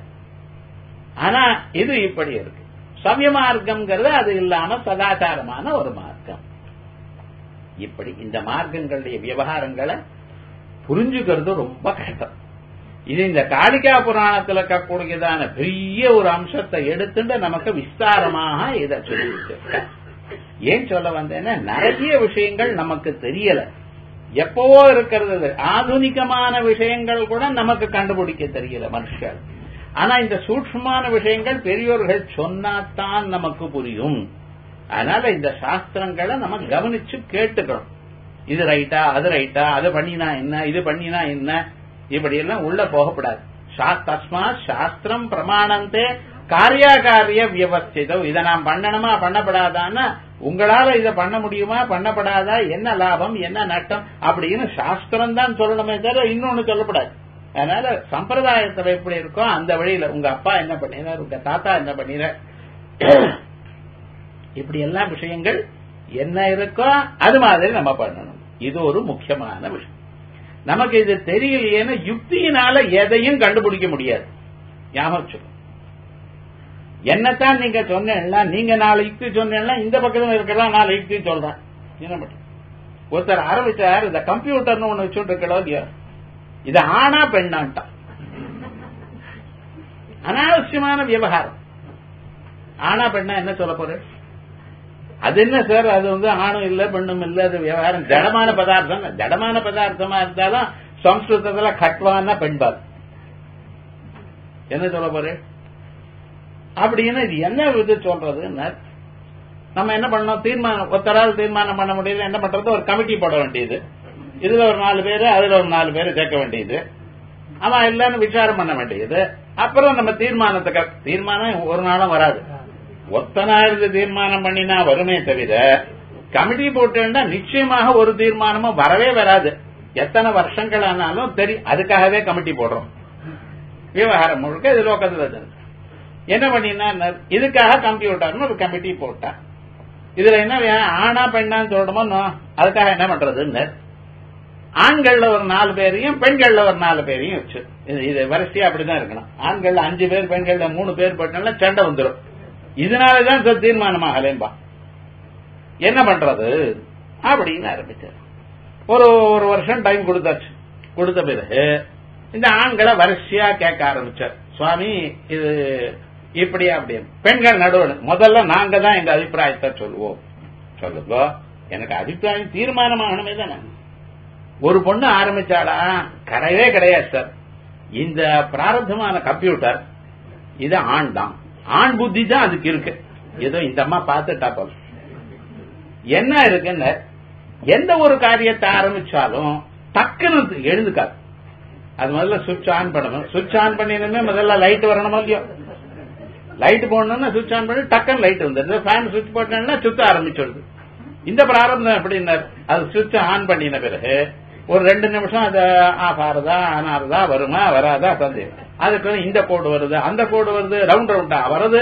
ஆனா இது இப்படி இருக்கு சமய மார்க்கம்ங்கிறது அது இல்லாம சதாச்சாரமான ஒரு மார்க்கம் இப்படி இந்த மார்க்கங்களுடைய விவகாரங்களை புரிஞ்சுக்கிறது ரொம்ப கஷ்டம் இது இந்த காளிகா புராணத்தில் இருக்கக்கூடியதான பெரிய ஒரு அம்சத்தை எடுத்துட்டு நமக்கு விஸ்தாரமாக இதை சொல்லி ஏன் சொல்ல வந்தேன்னா நிறைய விஷயங்கள் நமக்கு தெரியல எப்பவோ இருக்கிறது ஆதுனிகமான விஷயங்கள் கூட நமக்கு கண்டுபிடிக்க தெரியல மனுஷன் ஆனா இந்த சூட்சமான விஷயங்கள் பெரியோர்கள் சொன்னாத்தான் நமக்கு புரியும் அதனால இந்த சாஸ்திரங்களை நம்ம கவனிச்சு கேட்டுக்கணும் இது ரைட்டா அது ரைட்டா அது பண்ணினா என்ன இது பண்ணினா என்ன இப்படி எல்லாம் உள்ள போகப்படாது தஸ்மா சாஸ்திரம் பிரமாணந்தே காரியாகாரிய வியவஸ்திதம் இதை நான் பண்ணணுமா பண்ணப்படாதான்னா உங்களால இதை பண்ண முடியுமா பண்ணப்படாதா என்ன லாபம் என்ன நட்டம் அப்படின்னு சாஸ்திரம் தான் சொல்லணுமே தவிர இன்னொன்னு சொல்லப்படாது அதனால சம்பிரதாயத்துல எப்படி இருக்கோ அந்த வழியில உங்க அப்பா என்ன பண்ணினார் உங்க தாத்தா என்ன பண்ணினார் இப்படி எல்லா விஷயங்கள் என்ன இருக்கோ அது மாதிரி நம்ம பண்ணணும் இது ஒரு முக்கியமான விஷயம் நமக்கு இது தெரியலையேன்னு யுக்தியினால எதையும் கண்டுபிடிக்க முடியாது ஞாபகம் என்னத்தான் நீங்க சொன்னா நீங்க நாலு யுக்தி சொன்னா இந்த பக்கத்துல இருக்கலாம் நாலு யுக்தி சொல்றேன் என்ன பண்ண ஒருத்தர் ஆரம்பிச்சார் இந்த கம்ப்யூட்டர்னு ஒண்ணு வச்சுட்டு இருக்கோ இல்லையா இது ஆனா பெண்ணான்ட்டான் அனாவசியமான விவகாரம் ஆனா பெண்ணா என்ன சொல்ல போற அது என்ன சார் அது வந்து ஆணும் இல்ல பெண்ணும் இல்ல அது விவகாரம் ஜடமான பதார்த்தம் ஜடமான பதார்த்தமா இருந்தாலும் சம்ஸ்கிருதத்துல கட்வான்னா பெண்பால் என்ன சொல்ல போற அப்படின்னு இது என்ன இது சொல்றது நம்ம என்ன பண்ணோம் தீர்மானம் ஒத்தரால் தீர்மானம் பண்ண முடியல என்ன பண்றது ஒரு கமிட்டி போட வேண்டியது இதுல ஒரு நாலு பேரு அதுல ஒரு நாலு பேரு சேர்க்க வேண்டியது அவன் இல்லன்னு விசாரம் பண்ண வேண்டியது அப்புறம் நம்ம தீர்மானத்துக்கு தீர்மானம் ஒரு நாளும் வராது ஒத்தனா இருந்து தீர்மானம் பண்ணினா வருமே தவிர கமிட்டி போட்டேன்னா நிச்சயமாக ஒரு தீர்மானமும் வரவே வராது எத்தனை வருஷங்கள் ஆனாலும் தெரியும் அதுக்காகவே கமிட்டி போடுறோம் விவகாரம் முழுக்க இது லோக்கத்துல என்ன பண்ணினா இதுக்காக கம்ப்யூட்டர்னு ஒரு கமிட்டி போட்டா இதுல என்ன வே- ஆணா பெண்ணான்னு சொல்லணுமோ அதுக்காக என்ன பண்றதுன்னு ஆண்கள்ல ஒரு நாலு பேரையும் பெண்கள்ல ஒரு நாலு பேரையும் வச்சு இது- இது வரிசையா அப்படிதான் இருக்கணும் ஆண்கள்ல அஞ்சு பேர் பெண்கள்ல மூணு பேர் போட்டனால சண்டை வந்துடும் இதனாலதான் சார் தீர்மானமாகலேம்பா என்ன பண்றது அப்படின்னு ஆரம்பிச்சார் ஒரு ஒரு வருஷம் டைம் கொடுத்தாச்சு கொடுத்த பிறகு இந்த ஆண்களை வரிசையா கேட்க ஆரம்பிச்சார் சுவாமி இது இப்படியா அப்படி பெண்கள் நடுவன் முதல்ல நாங்க தான் எங்க அபிப்பிராயத்தை சொல்லுவோம் சொல்லுங்க எனக்கு அபிப்பிராயம் தீர்மானமாகணுமே தானே ஒரு பொண்ணு ஆரம்பிச்சாடா கிடையவே கிடையாது சார் இந்த பிராரத்தமான கம்ப்யூட்டர் இது ஆண் தான் ஆண் புத்தி தான் அதுக்கு இருக்கு ஏதோ இந்த அம்மா பார்த்துட்டா போதும் என்ன இருக்குன்னு எந்த ஒரு காரியத்தை ஆரம்பிச்சாலும் டக்குன்னு எழுந்துக்காது அது முதல்ல சுவிட்ச் ஆன் பண்ணணும் சுவிட்ச் ஆன் பண்ணினுமே முதல்ல லைட் வரணுமா இல்லையோ லைட் போடணும்னா சுவிட்ச் ஆன் பண்ணி டக்குன்னு லைட் வந்துடுது ஃபேன் சுவிட்ச் போட்டோம்னா சுத்த ஆரம்பிச்சிடுது இந்த பிராரம்பம் எப்படின்னார் அது சுவிட்ச் ஆன் பண்ணின பிறகு ஒரு ரெண்டு நிமிஷம் அது ஆஃப் ஆறுதா ஆன் ஆறுதா வருமா வராதா சந்தேகம் அதுக்கு இந்த கோடு வருது அந்த கோடு வருது ரவுண்ட் ரவுண்டா வருது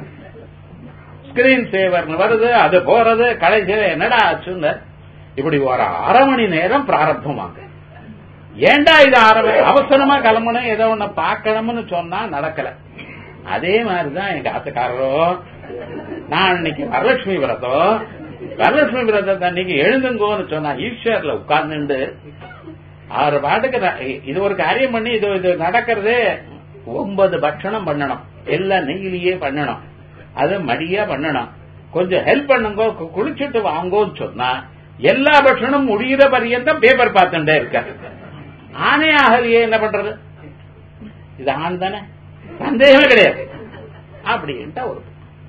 ஸ்கிரீன் சேவர்னு வருது அது போறது கடைசியில என்னடா ஆச்சுன்னு இப்படி ஒரு அரை மணி நேரம் பிராரப்தமாங்க ஏண்டா இது ஆரம்ப அவசரமா கிளம்பணும் ஏதோ ஒண்ணு பார்க்கணும்னு சொன்னா நடக்கல அதே மாதிரிதான் எங்க ஆத்துக்காரரும் நான் இன்னைக்கு வரலட்சுமி விரதம் வரலட்சுமி விரதத்தை அன்னைக்கு எழுந்துங்கோன்னு சொன்னா ஈஸ்வர்ல உட்கார்ந்துண்டு ஆறு பாட்டுக்கு நான் இது ஒரு காரியம் பண்ணி இது இது நடக்கிறதே ஒன்பது பட்சணம் பண்ணணும் எல்லாம் நெய்யிலேயே பண்ணணும் அது மடியா பண்ணணும் கொஞ்சம் ஹெல்ப் பண்ணுங்க கு- குளிச்சுட்டு வாங்கோன்னு சொன்னா எல்லா பட்சணம் முடிகிற பரியந்தம் பேப்பர் பார்த்துட்டே இருக்க ஆனே ஆகலையே என்ன பண்றது இது ஆண் தானே சந்தேகமே கிடையாது அப்படின்ட்டு ஒரு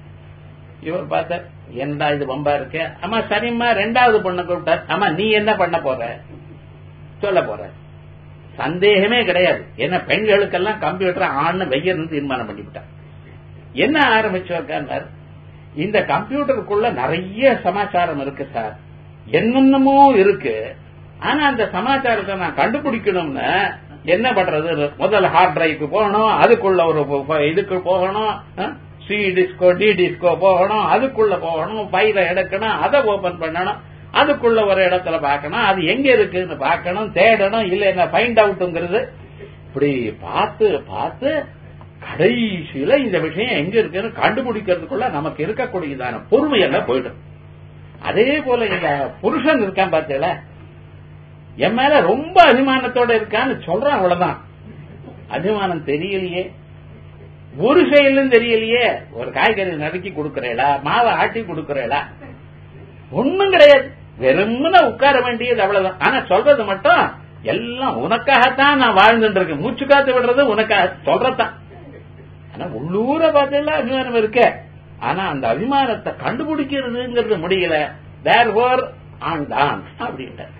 இவர் பார்த்தார் என்னடா இது பம்பா இருக்கு அம்மா சரிம்மா ரெண்டாவது பொண்ணை கூப்பிட்டார் அம்மா நீ என்ன பண்ண போற சொல்ல போற சந்தேகமே கிடையாது என்ன பெண்களுக்கெல்லாம் கம்ப்யூட்டர் ஆன்னு வெய்யர்னு தீர்மானம் பண்ணிவிட்டார் என்ன ஆரம்பிச்சிருக்கார் இந்த கம்ப்யூட்டருக்குள்ள நிறைய சமாச்சாரம் இருக்கு சார் என்னென்னமோ இருக்கு ஆனா அந்த சமாச்சாரத்தை நான் கண்டுபிடிக்கணும்னு என்ன பண்றது முதல்ல ஹார்ட் டிரைவ்க்கு போகணும் அதுக்குள்ள ஒரு ப- ப- இதுக்கு போகணும் சி டிஸ்கோ டி டிஸ்கோ போகணும் அதுக்குள்ள போகணும் ஃபைல எடுக்கணும் அதை ஓபன் பண்ணணும் அதுக்குள்ள ஒரு இடத்துல பார்க்கணும் அது எங்க இருக்குன்னு பார்க்கணும் தேடணும் இல்ல என்ன ஃபைண்ட் அவுட்ங்கிறது இப்படி பார்த்து பார்த்து கடைசியில இந்த விஷயம் எங்க இருக்குன்னு கண்டுபிடிக்கிறதுக்குள்ள நமக்கு இருக்கக்கூடியதான பொறுமையெல்லாம் போயிடும் அதே போல இந்த புருஷன் இருக்கான் பார்த்தீங்களா என் மேல ரொம்ப அபிமானத்தோட இருக்கான்னு சொல்றான் அவ்வளவுதான் அபிமானம் தெரியலையே ஒரு செயலும் தெரியலையே ஒரு காய்கறி நறுக்கி கொடுக்கறேளா மாவை ஆட்டி கொடுக்கறேளா ஒண்ணும் கிடையாது வெறும்னு உட்கார வேண்டியது அவ்வளவுதான் ஆனா சொல்றது மட்டும் எல்லாம் உனக்காகத்தான் நான் வாழ்ந்துட்டு இருக்கேன் மூச்சு காத்து விடுறது உனக்காக சொல்றதான் ஆனா உள்ளூர பார்த்தா அபிமானம் இருக்க ஆனா அந்த அபிமானத்தை கண்டுபிடிக்கிறதுங்கிறது முடியல தேர் ஓர் ஆன் தான் அப்படின்ட்டு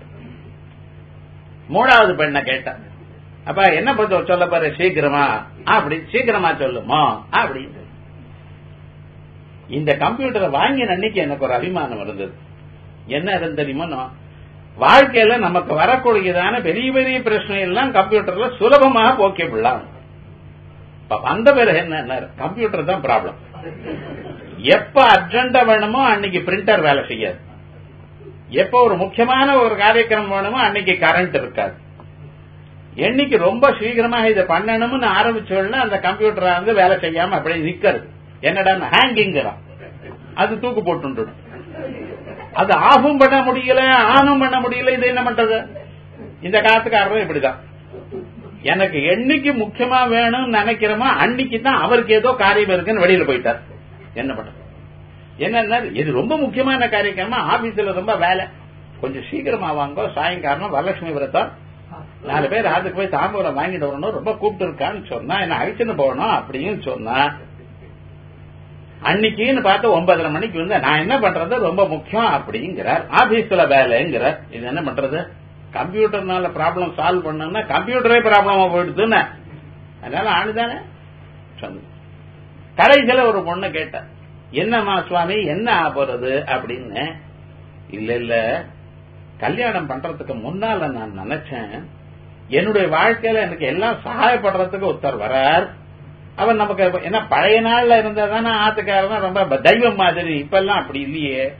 மூணாவது பெண்ணை கேட்டேன் அப்ப என்ன பத்தி சொல்ல போற சீக்கிரமா அப்படி சீக்கிரமா சொல்லுமா அப்படின்னு இந்த கம்ப்யூட்டரை வாங்கின அன்னைக்கு எனக்கு ஒரு அபிமானம் இருந்தது என்ன இருந்து தெரியுமா நான் வாழ்க்கையில நமக்கு வரக்கூடியதான பெரிய பெரிய பிரச்சனை எல்லாம் கம்ப்யூட்டர்ல சுலபமாக போக்கிவிடலாம் இப்ப வந்த பிறகு என்ன கம்ப்யூட்டர் தான் ப்ராப்ளம் எப்ப அர்ஜென்டா வேணுமோ அன்னைக்கு பிரிண்டர் வேலை செய்யாது எப்ப ஒரு முக்கியமான ஒரு காரியக்கிரமம் வேணுமோ அன்னைக்கு கரண்ட் இருக்காது என்னைக்கு ரொம்ப சீக்கிரமா இதை பண்ணணும்னு ஆரம்பிச்சோம்னா அந்த கம்ப்யூட்டர் வந்து வேலை செய்யாம அப்படியே நிக்கிறது என்னடா ஹேங்கிங் அது தூக்கு போட்டு அது ஆஃபும் பண்ண முடியல ஆனும் பண்ண முடியல இது என்ன பண்றது இந்த காத்துக்காரரும் இப்படிதான் எனக்கு என்னைக்கு முக்கியமா வேணும்னு நினைக்கிறோமோ அன்னைக்கு தான் அவருக்கு ஏதோ காரியம் இருக்குன்னு வெளியில போயிட்டார் என்ன பண்றது என்ன இது ரொம்ப முக்கியமான காரியக்கிரமா ஆபீஸ்ல ரொம்ப வேலை கொஞ்சம் சீக்கிரமா வாங்க சாயங்காலம் வரலட்சுமி விரதம் நாலு பேர் அதுக்கு போய் தாம்பூலம் வாங்கிட்டு வரணும் ரொம்ப கூப்பிட்டு இருக்கான்னு சொன்னா என்ன அழிச்சுன்னு போகணும் அப்படின்னு சொன்னா அன்னைக்குன்னு பார்த்து ஒன்பதரை மணிக்கு வந்து நான் என்ன பண்றது ரொம்ப முக்கியம் அப்படிங்கிறார் ஆபீஸ்ல வேலைங்கிறார் இது என்ன பண்றது கம்ப்யூட்டர்னால ப்ராப்ளம் சால்வ் பண்ணணும்னா கம்ப்யூட்டரே ப்ராப்ளமா போயிடுதுன்னு அதனால ஆளுதானே சொன்ன கடைசியில ஒரு பொண்ணு கேட்டேன் என்னம்மா சுவாமி என்ன ஆக போறது அப்படின்னு இல்ல இல்ல கல்யாணம் பண்றதுக்கு முன்னால நான் நினைச்சேன் என்னுடைய வாழ்க்கையில எனக்கு எல்லாம் சகாயப்படுறதுக்கு ஒருத்தர் வரார் அவன் நமக்கு என்ன பழைய நாள்ல இருந்ததானே ஆத்துக்காரன் ரொம்ப தெய்வம் மாதிரி இப்ப எல்லாம் அப்படி இல்லையே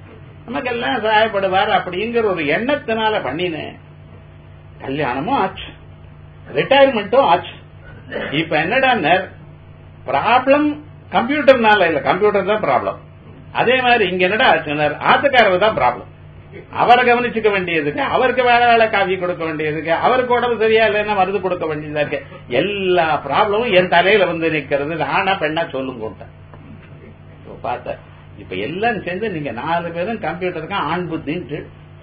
நமக்கெல்லாம் சகாயப்படுவார் அப்படிங்கிற ஒரு எண்ணத்தினால பண்ணினேன் கல்யாணமும் ஆச்சு ரிட்டையர்மெண்ட்டும் ஆச்சு இப்ப என்னடா ப்ராப்ளம் கம்ப்யூட்டர்னால இல்ல கம்ப்யூட்டர் தான் ப்ராப்ளம் அதே மாதிரி இங்க என்னடா ஆச்சுன்னா ஆத்துக்காரர் தான் ப்ராப்ளம் அவரை கவனிச்சுக்க வேண்டியதுக்கு அவருக்கு வேலை வேலை காஃபி கொடுக்க வேண்டியதுக்கு அவருக்கு உடம்பு சரியா இல்லைன்னா மருந்து கொடுக்க வேண்டியதா இருக்கு எல்லா ப்ராப்ளமும் என் தலையில வந்து நிக்கிறது ஆனா பெண்ணா சொல்லுங்க பார்த்த இப்ப எல்லாம் சேர்ந்து நீங்க நாலு பேரும் கம்ப்யூட்டருக்கு ஆண் புத்தின்ட்டு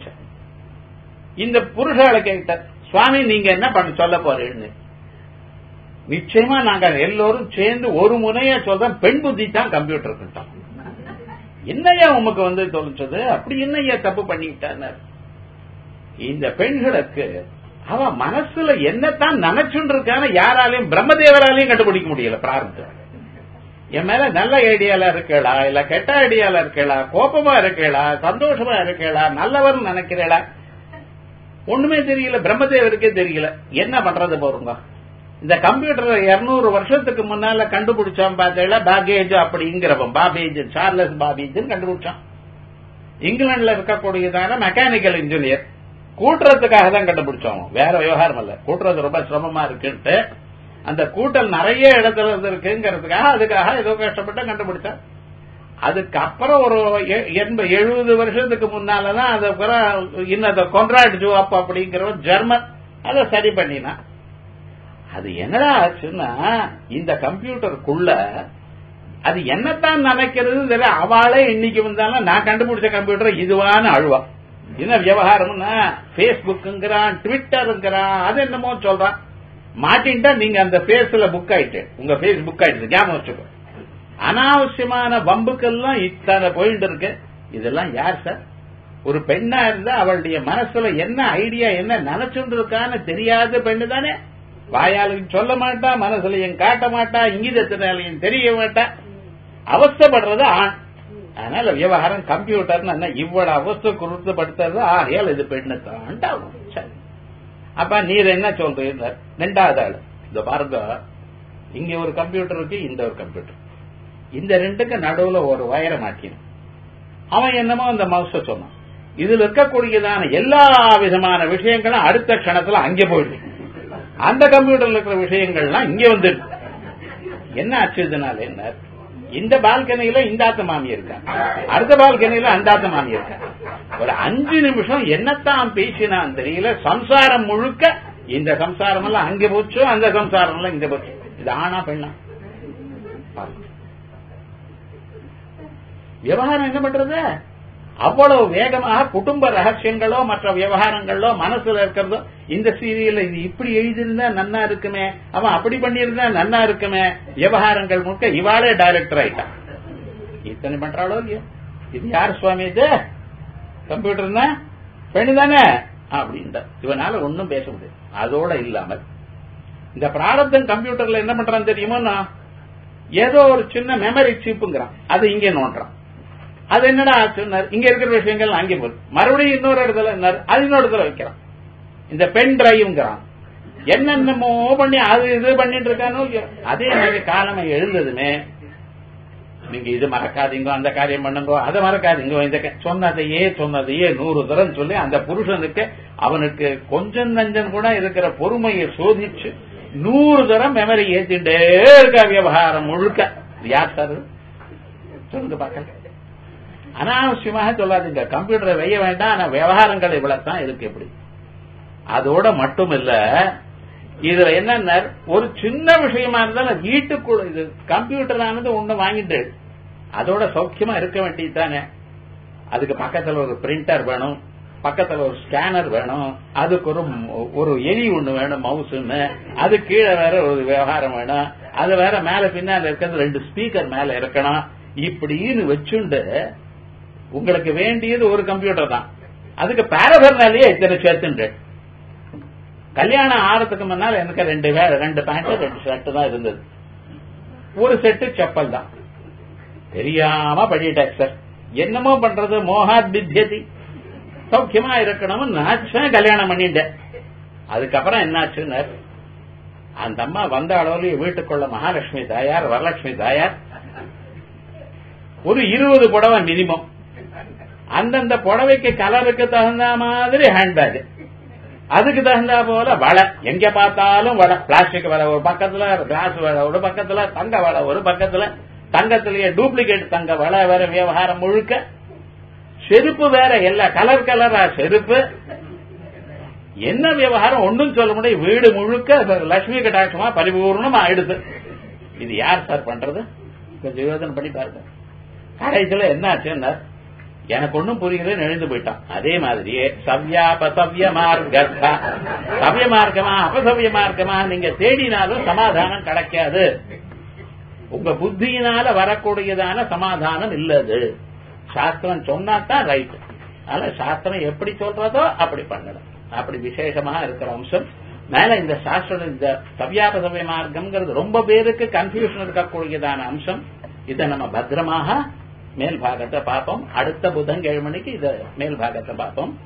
இந்த புருஷால கேட்ட சுவாமி நீங்க என்ன பண்ண சொல்ல போறீங்கன்னு நிச்சயமா நாங்க எல்லோரும் சேர்ந்து ஒரு முனையா சொல்றோம் பெண் புத்தி தான் கம்ப்யூட்டர் என்னையா உமக்கு வந்து தொலைச்சது அப்படி என்னையா தப்பு பண்ணிட்டார் இந்த பெண்களுக்கு அவ மனசுல என்னத்தான் நினைச்சுட்டு இருக்கான யாராலையும் பிரம்மதேவராலையும் கண்டுபிடிக்க முடியல பிரார்த்தம் என் மேல நல்ல ஐடியால இருக்கலா இல்ல கெட்ட ஐடியால இருக்கலா கோபமா இருக்கலா சந்தோஷமா இருக்கலா நல்லவர் நினைக்கிறேளா ஒண்ணுமே தெரியல பிரம்மதேவருக்கே தெரியல என்ன பண்றது போறோங்க இந்த கம்ப்யூட்டர் இருநூறு வருஷத்துக்கு முன்னால கண்டுபிடிச்சான் பார்த்தீங்களா பாகேஜ் அப்படிங்கிறவன் பாபேஜ் சார்லஸ் பாபேஜ் கண்டுபிடிச்சான் இங்கிலாந்துல இருக்கக்கூடியதான மெக்கானிக்கல் இன்ஜினியர் கூட்டுறதுக்காக தான் கண்டுபிடிச்சோம் வேற விவகாரம் இல்ல கூட்டுறது ரொம்ப சிரமமா இருக்குன்ட்டு அந்த கூட்டல் நிறைய இடத்துல இருக்குங்கிறதுக்காக அதுக்காக ஏதோ கஷ்டப்பட்டு கண்டுபிடிச்சான் அதுக்கப்புறம் ஒரு எண்பது எழுபது வருஷத்துக்கு முன்னாலதான் அது இன்னத கொன்ராட் ஜூப் அப்படிங்கிறவன் ஜெர்மன் அதை சரி பண்ணினா அது என்னடா ஆச்சுன்னா இந்த கம்ப்யூட்டருக்குள்ள அது என்னத்தான் நினைக்கிறது தெரியல அவளே இன்னைக்கு வந்தாலும் நான் கண்டுபிடிச்ச கம்ப்யூட்டர் இதுவான அழுவா என்ன விவகாரம்னா பேஸ்புக்குங்கிறான் ட்விட்டருங்கிறான் அது என்னமோ சொல்றான் மாட்டின்ட்டா நீங்க அந்த பேஸ்ல புக் ஆயிட்டு உங்க பேஸ் புக் ஆயிட்டு ஞாபகம் வச்சுக்கோ அனாவசியமான வம்புக்கெல்லாம் இத்தனை போயிட்டு இருக்கு இதெல்லாம் யார் சார் ஒரு பெண்ணா இருந்தா அவளுடைய மனசுல என்ன ஐடியா என்ன நினைச்சுட்டு இருக்கான்னு தெரியாத பெண்ணு தானே வாயாலையும் சொல்ல மாட்டா மனசுலையும் காட்ட மாட்டா இங்கிதத்தினாலையும் தெரிய மாட்டா அவஸ்தப்படுறது ஆண் அதனால விவகாரம் கம்ப்யூட்டர் இவ்வளவு அவஸ்தை குருத்தப்படுத்துறது ஆகையால் இது பெண்ணு தான் சரி அப்ப நீர் என்ன சொல்றீங்க ரெண்டாவது ஆள் இந்த பாருங்க இங்க ஒரு கம்ப்யூட்டர் இருக்கு இந்த ஒரு கம்ப்யூட்டர் இந்த ரெண்டுக்கு நடுவுல ஒரு வயரை மாட்டினான் அவன் என்னமோ அந்த மவுச சொன்னான் இதுல இருக்கக்கூடியதான எல்லா விதமான விஷயங்களும் அடுத்த கணத்துல அங்கே போயிடுது அந்த கம்ப்யூட்டர்ல இருக்கிற விஷயங்கள்லாம் இங்க வந்துடுது என்ன ஆச்சு இதனால என்ன இந்த பால்கனியில இந்த ஆத்த மாமி இருக்கா அடுத்த பால்கனியில அந்த ஆத்த மாமி இருக்கா ஒரு அஞ்சு நிமிஷம் என்னத்தான் பேசினான் தெரியல சம்சாரம் முழுக்க இந்த சம்சாரம் எல்லாம் அங்க போச்சோ அந்த சம்சாரம் எல்லாம் இங்க போச்சு இது ஆனா பெண்ணா விவகாரம் என்ன பண்றது அவ்வளவு வேகமாக குடும்ப ரகசியங்களோ மற்ற விவகாரங்களோ மனசுல இருக்கிறதோ இந்த சீரியல்ல இது இப்படி எழுதியிருந்தா நன்னா இருக்குமே அவன் அப்படி பண்ணியிருந்தா நன்னா இருக்குமே விவகாரங்கள் முழுக்க இவாளே டைரக்டர் ஆயிட்டான் இத்தனை பண்றாளோ இல்லையோ இது யார் சுவாமி இது கம்ப்யூட்டர்னா பெண்ணு தானே அப்படின்ட்டு இவனால ஒன்னும் பேச முடியாது அதோட இல்லாமல் இந்த பிராரப்தம் கம்ப்யூட்டர்ல என்ன பண்றான் தெரியுமோ ஏதோ ஒரு சின்ன மெமரி சிப்புங்கிறான் அது இங்கே நோண்டுறான் அது என்னடா ஆச்சுன்னார் இங்க இருக்கிற விஷயங்கள் அங்கே போகுது மறுபடியும் இன்னொரு இடத்துல அது இன்னொரு இடத்துல வைக்கிறான் இந்த பென் டிரைவ்ங்கிறான் என்னென்னமோ பண்ணி அது இது பண்ணிட்டு இருக்கானோ அதே மாதிரி காலமை எழுந்ததுமே நீங்க இது மறக்காதீங்க அந்த காரியம் பண்ணுங்க அதை மறக்காதீங்க இந்த சொன்னதையே சொன்னதையே நூறு தரம் சொல்லி அந்த புருஷனுக்கு அவனுக்கு கொஞ்சம் நஞ்சம் கூட இருக்கிற பொறுமையை சோதிச்சு நூறு தரம் மெமரி ஏத்திட்டே இருக்க விவகாரம் முழுக்க யார் சார் சொல்லுங்க பார்க்க அனாவசியமாக சொல்லாதீங்க கம்ப்யூட்டரை வைய வேண்டாம் ஆனா விவகாரங்கள் இவ்வளவுதான் இருக்கு எப்படி அதோட மட்டும் இல்ல இதுல என்ன ஒரு சின்ன விஷயமா இருந்தாலும் வீட்டுக்குள்ள இது கம்ப்யூட்டர் ஆனது ஒண்ணு வாங்கிட்டு அதோட சௌக்கியமா இருக்க வேண்டியது தானே அதுக்கு பக்கத்துல ஒரு பிரிண்டர் வேணும் பக்கத்துல ஒரு ஸ்கேனர் வேணும் அதுக்கு ஒரு ஒரு எலி ஒண்ணு வேணும் மவுஸ்ன்னு அது கீழே வேற ஒரு விவகாரம் வேணும் அது வேற மேல பின்னால இருக்கிறது ரெண்டு ஸ்பீக்கர் மேல இருக்கணும் இப்படின்னு வச்சுண்டு உங்களுக்கு வேண்டியது ஒரு கம்ப்யூட்டர் தான் அதுக்கு பேரபர்னாலேயே இத்தனை சேர்த்துண்டு கல்யாணம் ஆறதுக்கு முன்னால் எனக்கு ரெண்டு வேற ரெண்டு பேண்ட் ரெண்டு ஷர்ட் தான் இருந்தது ஒரு செட்டு செப்பல் தான் தெரியாம பண்ணிட்டேன் சார் என்னமோ பண்றது மோகாத் வித்தியதி சௌக்கியமா இருக்கணும்னு நினைச்சேன் கல்யாணம் பண்ணிட்டேன் அதுக்கப்புறம் என்னாச்சுன்னு அந்த அம்மா வந்த அளவுல வீட்டுக்குள்ள மகாலட்சுமி தாயார் வரலட்சுமி தாயார் ஒரு இருபது புடவை மினிமம் அந்தந்த புடவைக்கு கலருக்கு தகுந்த மாதிரி ஹேண்ட்பேக் அதுக்கு தகுந்தா போல வலை எங்க பார்த்தாலும் வலை பிளாஸ்டிக் வலை ஒரு பக்கத்துல கிளாஸ் வலை ஒரு பக்கத்துல தங்க வலை ஒரு பக்கத்துல தங்கத்திலேயே டூப்ளிகேட் தங்க வலை வேற விவகாரம் முழுக்க செருப்பு வேற எல்லா கலர் கலரா செருப்பு என்ன விவகாரம் ஒன்றும் சொல்ல முடியும் வீடு முழுக்க லட்சுமி கட்டாட்சமா பரிபூர்ணமா ஆயிடுது இது யார் சார் பண்றது கொஞ்சம் யோசனை பண்ணி பாருங்க கடைசியில என்ன ஆச்சுன்னா எனக்கு ஒன்னும் புரியல எழுந்து போயிட்டான் அதே மாதிரியே சவ்யாபசவ்ய மார்க்கா சவ்ய மார்க்கமா அபசவ்ய மார்க்கமா நீங்க தேடினாலும் சமாதானம் கிடைக்காது உங்க புத்தியினால வரக்கூடியதான சமாதானம் இல்லது சாஸ்திரம் சொன்னாதான் ரைட் அதனால சாஸ்திரம் எப்படி சொல்றதோ அப்படி பண்ணணும் அப்படி விசேஷமா இருக்கிற அம்சம் மேல இந்த சாஸ்திரம் இந்த சவ்யாபசவ்ய மார்க்கம்ங்கிறது ரொம்ப பேருக்கு கன்ஃபியூஷன் இருக்கக்கூடியதான அம்சம் இதை நம்ம பத்திரமாக மேல் பாகத்தை பார்ப்போம் அடுத்த புதன்கிழமைக்கு இதை மேல் பாகத்தை பார்ப்போம்